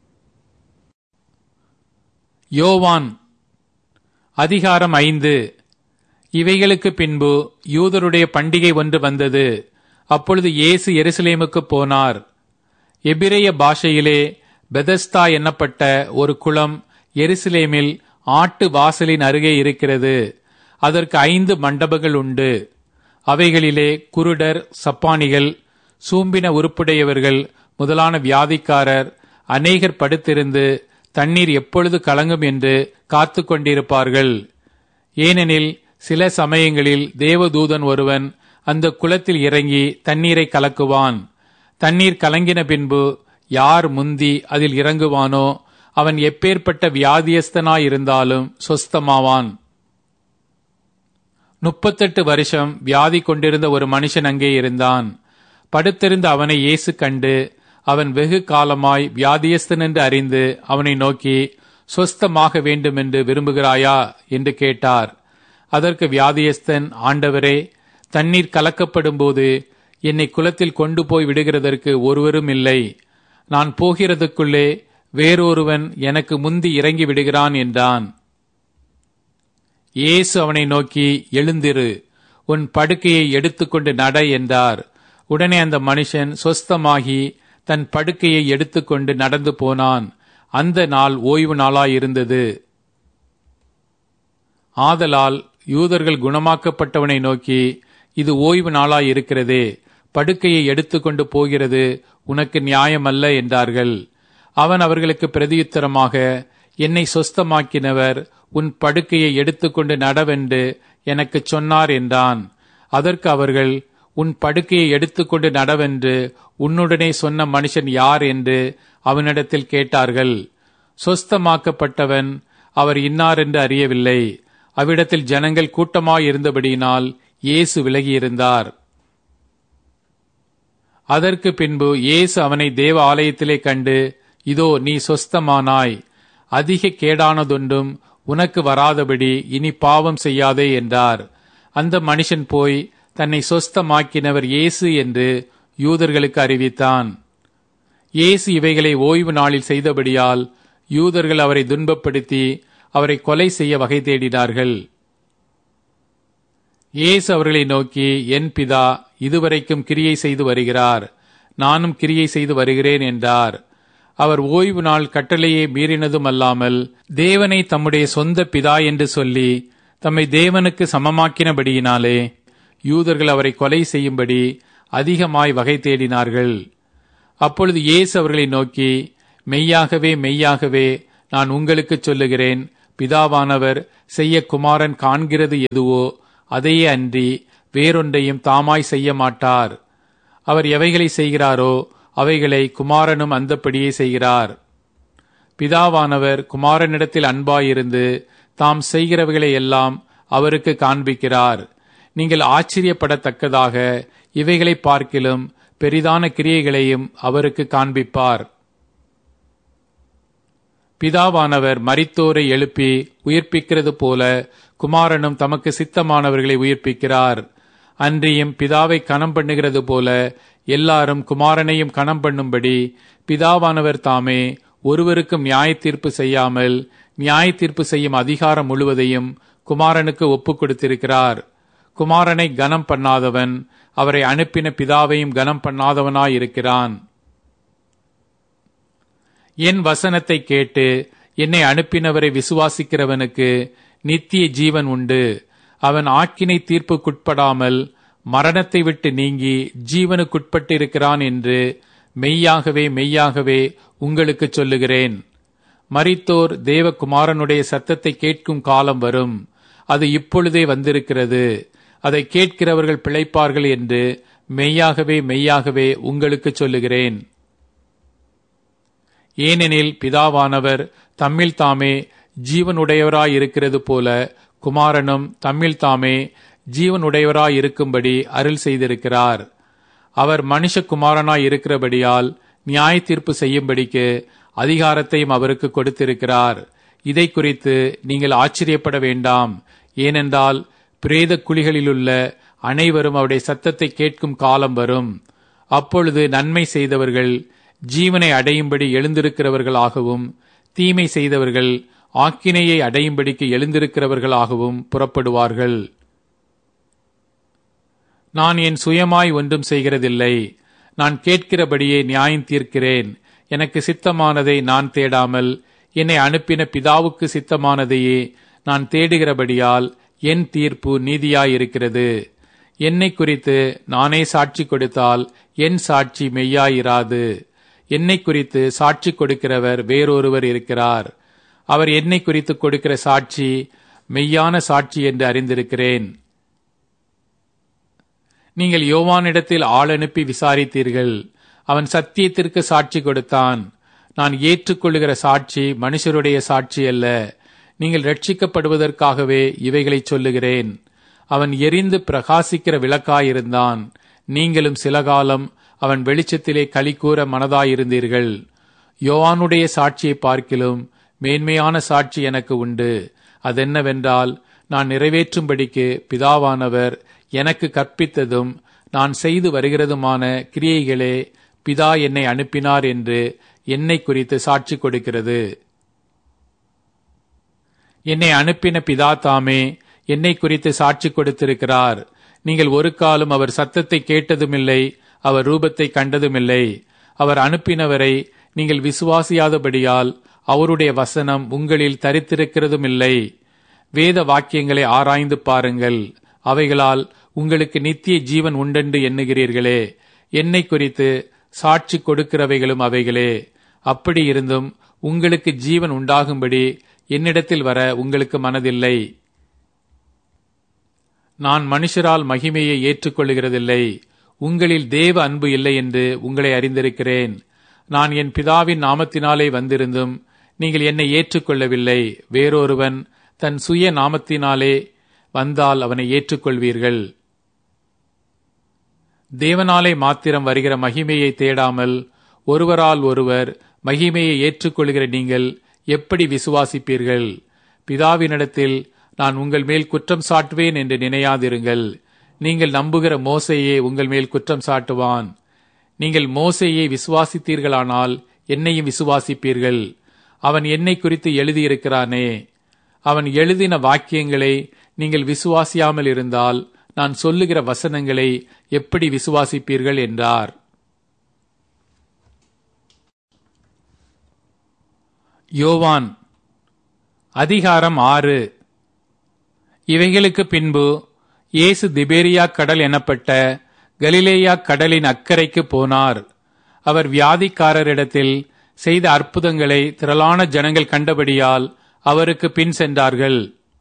Speaker 1: யோவான் அதிகாரம் ஐந்து இவைகளுக்கு பின்பு யூதருடைய பண்டிகை ஒன்று வந்தது அப்பொழுது இயேசு எருசலேமுக்கு போனார் எபிரேய பாஷையிலே பெதஸ்தா என்னப்பட்ட ஒரு குளம் எருசலேமில் ஆட்டு வாசலின் அருகே இருக்கிறது அதற்கு ஐந்து மண்டபங்கள் உண்டு அவைகளிலே குருடர் சப்பானிகள் சூம்பின உருப்புடையவர்கள் முதலான வியாதிக்காரர் அநேகர் படுத்திருந்து தண்ணீர் எப்பொழுது கலங்கும் என்று காத்து கொண்டிருப்பார்கள் ஏனெனில் சில சமயங்களில் தேவதூதன் ஒருவன் அந்த குளத்தில் இறங்கி தண்ணீரை கலக்குவான் தண்ணீர் கலங்கின பின்பு யார் முந்தி அதில் இறங்குவானோ அவன் எப்பேற்பட்ட வியாதியஸ்தனாயிருந்தாலும் சொஸ்தமாவான் முப்பத்தெட்டு வருஷம் வியாதி கொண்டிருந்த ஒரு மனுஷன் அங்கே இருந்தான் படுத்திருந்த அவனை இயேசு கண்டு அவன் வெகு காலமாய் வியாதியஸ்தன் என்று அறிந்து அவனை நோக்கி சொஸ்தமாக வேண்டும் என்று விரும்புகிறாயா என்று கேட்டார் அதற்கு வியாதியஸ்தன் ஆண்டவரே தண்ணீர் கலக்கப்படும் போது என்னை குளத்தில் கொண்டு போய் விடுகிறதற்கு ஒருவரும் இல்லை நான் போகிறதுக்குள்ளே வேறொருவன் எனக்கு முந்தி இறங்கி விடுகிறான் என்றான் இயேசு அவனை நோக்கி எழுந்திரு உன் படுக்கையை எடுத்துக்கொண்டு நட என்றார் உடனே அந்த மனுஷன் சொஸ்தமாகி தன் படுக்கையை எடுத்துக்கொண்டு நடந்து போனான் அந்த நாள் ஓய்வு நாளாயிருந்தது ஆதலால் யூதர்கள் குணமாக்கப்பட்டவனை நோக்கி இது ஓய்வு நாளாயிருக்கிறதே படுக்கையை எடுத்துக்கொண்டு போகிறது உனக்கு நியாயமல்ல என்றார்கள் அவன் அவர்களுக்கு பிரதியுத்தரமாக என்னை சொஸ்தமாக்கினவர் உன் படுக்கையை எடுத்துக்கொண்டு நடவென்று எனக்கு சொன்னார் என்றான் அதற்கு அவர்கள் உன் படுக்கையை எடுத்துக்கொண்டு நடவென்று உன்னுடனே சொன்ன மனுஷன் யார் என்று அவனிடத்தில் கேட்டார்கள் சொஸ்தமாக்கப்பட்டவன் அவர் இன்னார் என்று அறியவில்லை அவ்விடத்தில் ஜனங்கள் கூட்டமாயிருந்தபடியினால் இயேசு விலகியிருந்தார் அதற்கு பின்பு இயேசு அவனை தேவ ஆலயத்திலே கண்டு இதோ நீ சொஸ்தமானாய் அதிக கேடானதொன்றும் உனக்கு வராதபடி இனி பாவம் செய்யாதே என்றார் அந்த மனுஷன் போய் தன்னை சொஸ்தமாக்கினவர் இயேசு என்று யூதர்களுக்கு அறிவித்தான் இயேசு இவைகளை ஓய்வு நாளில் செய்தபடியால் யூதர்கள் அவரை துன்பப்படுத்தி அவரை கொலை செய்ய வகை தேடினார்கள் இயேசு அவர்களை நோக்கி என் பிதா இதுவரைக்கும் கிரியை செய்து வருகிறார் நானும் கிரியை செய்து வருகிறேன் என்றார் அவர் ஓய்வு நாள் கட்டளையை மீறினதும் அல்லாமல் தேவனை தம்முடைய சொந்த பிதா என்று சொல்லி தம்மை தேவனுக்கு சமமாக்கினபடியினாலே யூதர்கள் அவரை கொலை செய்யும்படி அதிகமாய் வகை தேடினார்கள் அப்பொழுது இயேசு அவர்களை நோக்கி மெய்யாகவே மெய்யாகவே நான் உங்களுக்கு சொல்லுகிறேன் பிதாவானவர் செய்ய குமாரன் காண்கிறது எதுவோ அதையே அன்றி வேறொன்றையும் தாமாய் செய்ய மாட்டார் அவர் எவைகளை செய்கிறாரோ அவைகளை குமாரனும் அந்தப்படியே செய்கிறார் பிதாவானவர் குமாரனிடத்தில் அன்பாயிருந்து தாம் செய்கிறவைகளை எல்லாம் அவருக்கு காண்பிக்கிறார் நீங்கள் ஆச்சரியப்படத்தக்கதாக இவைகளை பார்க்கிலும் பெரிதான கிரியைகளையும் அவருக்கு காண்பிப்பார் பிதாவானவர் மரித்தோரை எழுப்பி உயிர்ப்பிக்கிறது போல குமாரனும் தமக்கு சித்தமானவர்களை உயிர்ப்பிக்கிறார் அன்றியும் பிதாவை கனம் பண்ணுகிறது போல எல்லாரும் குமாரனையும் கனம் பண்ணும்படி பிதாவானவர் தாமே ஒருவருக்கும் நியாய தீர்ப்பு செய்யாமல் நியாய தீர்ப்பு செய்யும் அதிகாரம் முழுவதையும் குமாரனுக்கு ஒப்புக் கொடுத்திருக்கிறார் குமாரனை கனம் பண்ணாதவன் அவரை அனுப்பின பிதாவையும் கனம் பண்ணாதவனாயிருக்கிறான் என் வசனத்தை கேட்டு என்னை அனுப்பினவரை விசுவாசிக்கிறவனுக்கு நித்திய ஜீவன் உண்டு அவன் ஆக்கினை தீர்ப்புக்குட்படாமல் மரணத்தை விட்டு நீங்கி ஜீவனுக்குட்பட்டிருக்கிறான் என்று மெய்யாகவே மெய்யாகவே உங்களுக்கு சொல்லுகிறேன் மரித்தோர் தேவகுமாரனுடைய சத்தத்தை கேட்கும் காலம் வரும் அது இப்பொழுதே வந்திருக்கிறது அதை கேட்கிறவர்கள் பிழைப்பார்கள் என்று மெய்யாகவே மெய்யாகவே உங்களுக்கு சொல்லுகிறேன் ஏனெனில் பிதாவானவர் தம்மில் தாமே ஜீவனுடையவராயிருக்கிறது போல குமாரனும் தம்மில் தாமே ஜீவனுடையவராயிருக்கும்படி அருள் செய்திருக்கிறார் அவர் மனுஷகுமாரனாய் இருக்கிறபடியால் நியாய தீர்ப்பு செய்யும்படிக்கு அதிகாரத்தையும் அவருக்கு கொடுத்திருக்கிறார் இதை குறித்து நீங்கள் ஆச்சரியப்பட வேண்டாம் ஏனென்றால் பிரேத குழிகளிலுள்ள அனைவரும் அவருடைய சத்தத்தை கேட்கும் காலம் வரும் அப்பொழுது நன்மை செய்தவர்கள் ஜீவனை அடையும்படி எழுந்திருக்கிறவர்களாகவும் தீமை செய்தவர்கள் ஆக்கினையை அடையும்படிக்கு எழுந்திருக்கிறவர்களாகவும் புறப்படுவார்கள் நான் என் சுயமாய் ஒன்றும் செய்கிறதில்லை நான் கேட்கிறபடியே நியாயம் தீர்க்கிறேன் எனக்கு சித்தமானதை நான் தேடாமல் என்னை அனுப்பின பிதாவுக்கு சித்தமானதையே நான் தேடுகிறபடியால் என் தீர்ப்பு நீதியாயிருக்கிறது என்னை குறித்து நானே சாட்சி கொடுத்தால் என் சாட்சி மெய்யாயிராது என்னை குறித்து சாட்சி கொடுக்கிறவர் வேறொருவர் இருக்கிறார் அவர் என்னை குறித்து கொடுக்கிற சாட்சி மெய்யான சாட்சி என்று அறிந்திருக்கிறேன் நீங்கள் யோவானிடத்தில் ஆள் அனுப்பி விசாரித்தீர்கள் அவன் சத்தியத்திற்கு சாட்சி கொடுத்தான் நான் ஏற்றுக்கொள்ளுகிற சாட்சி மனுஷருடைய சாட்சி அல்ல நீங்கள் ரட்சிக்கப்படுவதற்காகவே இவைகளை சொல்லுகிறேன் அவன் எரிந்து பிரகாசிக்கிற விளக்காயிருந்தான் நீங்களும் சில காலம் அவன் வெளிச்சத்திலே களிக்கூற மனதாயிருந்தீர்கள் யோவானுடைய சாட்சியை பார்க்கிலும் மேன்மையான சாட்சி எனக்கு உண்டு அதென்னவென்றால் நான் நிறைவேற்றும்படிக்கு பிதாவானவர் எனக்கு கற்பித்ததும் நான் செய்து வருகிறதுமான கிரியைகளே பிதா என்னை அனுப்பினார் என்று என்னை குறித்து சாட்சி கொடுக்கிறது என்னை அனுப்பின பிதா தாமே என்னை குறித்து சாட்சி கொடுத்திருக்கிறார் நீங்கள் ஒரு காலம் அவர் சத்தத்தை கேட்டதுமில்லை அவர் ரூபத்தை கண்டதுமில்லை அவர் அனுப்பினவரை நீங்கள் விசுவாசியாதபடியால் அவருடைய வசனம் உங்களில் தரித்திருக்கிறதுமில்லை வேத வாக்கியங்களை ஆராய்ந்து பாருங்கள் அவைகளால் உங்களுக்கு நித்திய ஜீவன் உண்டென்று எண்ணுகிறீர்களே என்னை குறித்து சாட்சி கொடுக்கிறவைகளும் அவைகளே அப்படி இருந்தும் உங்களுக்கு ஜீவன் உண்டாகும்படி என்னிடத்தில் வர உங்களுக்கு மனதில்லை நான் மனுஷரால் மகிமையை ஏற்றுக்கொள்கிறதில்லை உங்களில் தேவ அன்பு இல்லை என்று உங்களை அறிந்திருக்கிறேன் நான் என் பிதாவின் நாமத்தினாலே வந்திருந்தும் நீங்கள் என்னை ஏற்றுக்கொள்ளவில்லை வேறொருவன் தன் சுய நாமத்தினாலே வந்தால் அவனை ஏற்றுக்கொள்வீர்கள் தேவனாலே மாத்திரம் வருகிற மகிமையை தேடாமல் ஒருவரால் ஒருவர் மகிமையை ஏற்றுக்கொள்கிற நீங்கள் எப்படி விசுவாசிப்பீர்கள் பிதாவினிடத்தில் நான் உங்கள் மேல் குற்றம் சாட்டுவேன் என்று நினையாதிருங்கள் நீங்கள் நம்புகிற மோசையே உங்கள் மேல் குற்றம் சாட்டுவான் நீங்கள் மோசையை விசுவாசித்தீர்களானால் என்னையும் விசுவாசிப்பீர்கள் அவன் என்னை குறித்து எழுதியிருக்கிறானே அவன் எழுதின வாக்கியங்களை நீங்கள் விசுவாசியாமல் இருந்தால் நான் சொல்லுகிற வசனங்களை எப்படி விசுவாசிப்பீர்கள் என்றார் யோவான் அதிகாரம் ஆறு இவைகளுக்கு பின்பு இயேசு திபேரியா கடல் எனப்பட்ட கலிலேயா கடலின் அக்கறைக்கு போனார் அவர் வியாதிக்காரரிடத்தில் செய்த அற்புதங்களை திரளான ஜனங்கள் கண்டபடியால் அவருக்கு பின் சென்றார்கள்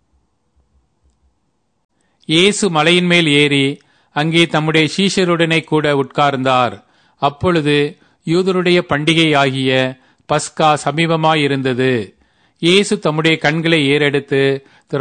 Speaker 1: இயேசு மலையின் மேல் ஏறி அங்கே தம்முடைய சீஷருடனே கூட உட்கார்ந்தார் அப்பொழுது யூதருடைய பண்டிகையாகிய பஸ்கா சமீபமாயிருந்தது இயேசு தம்முடைய கண்களை ஏறெடுத்து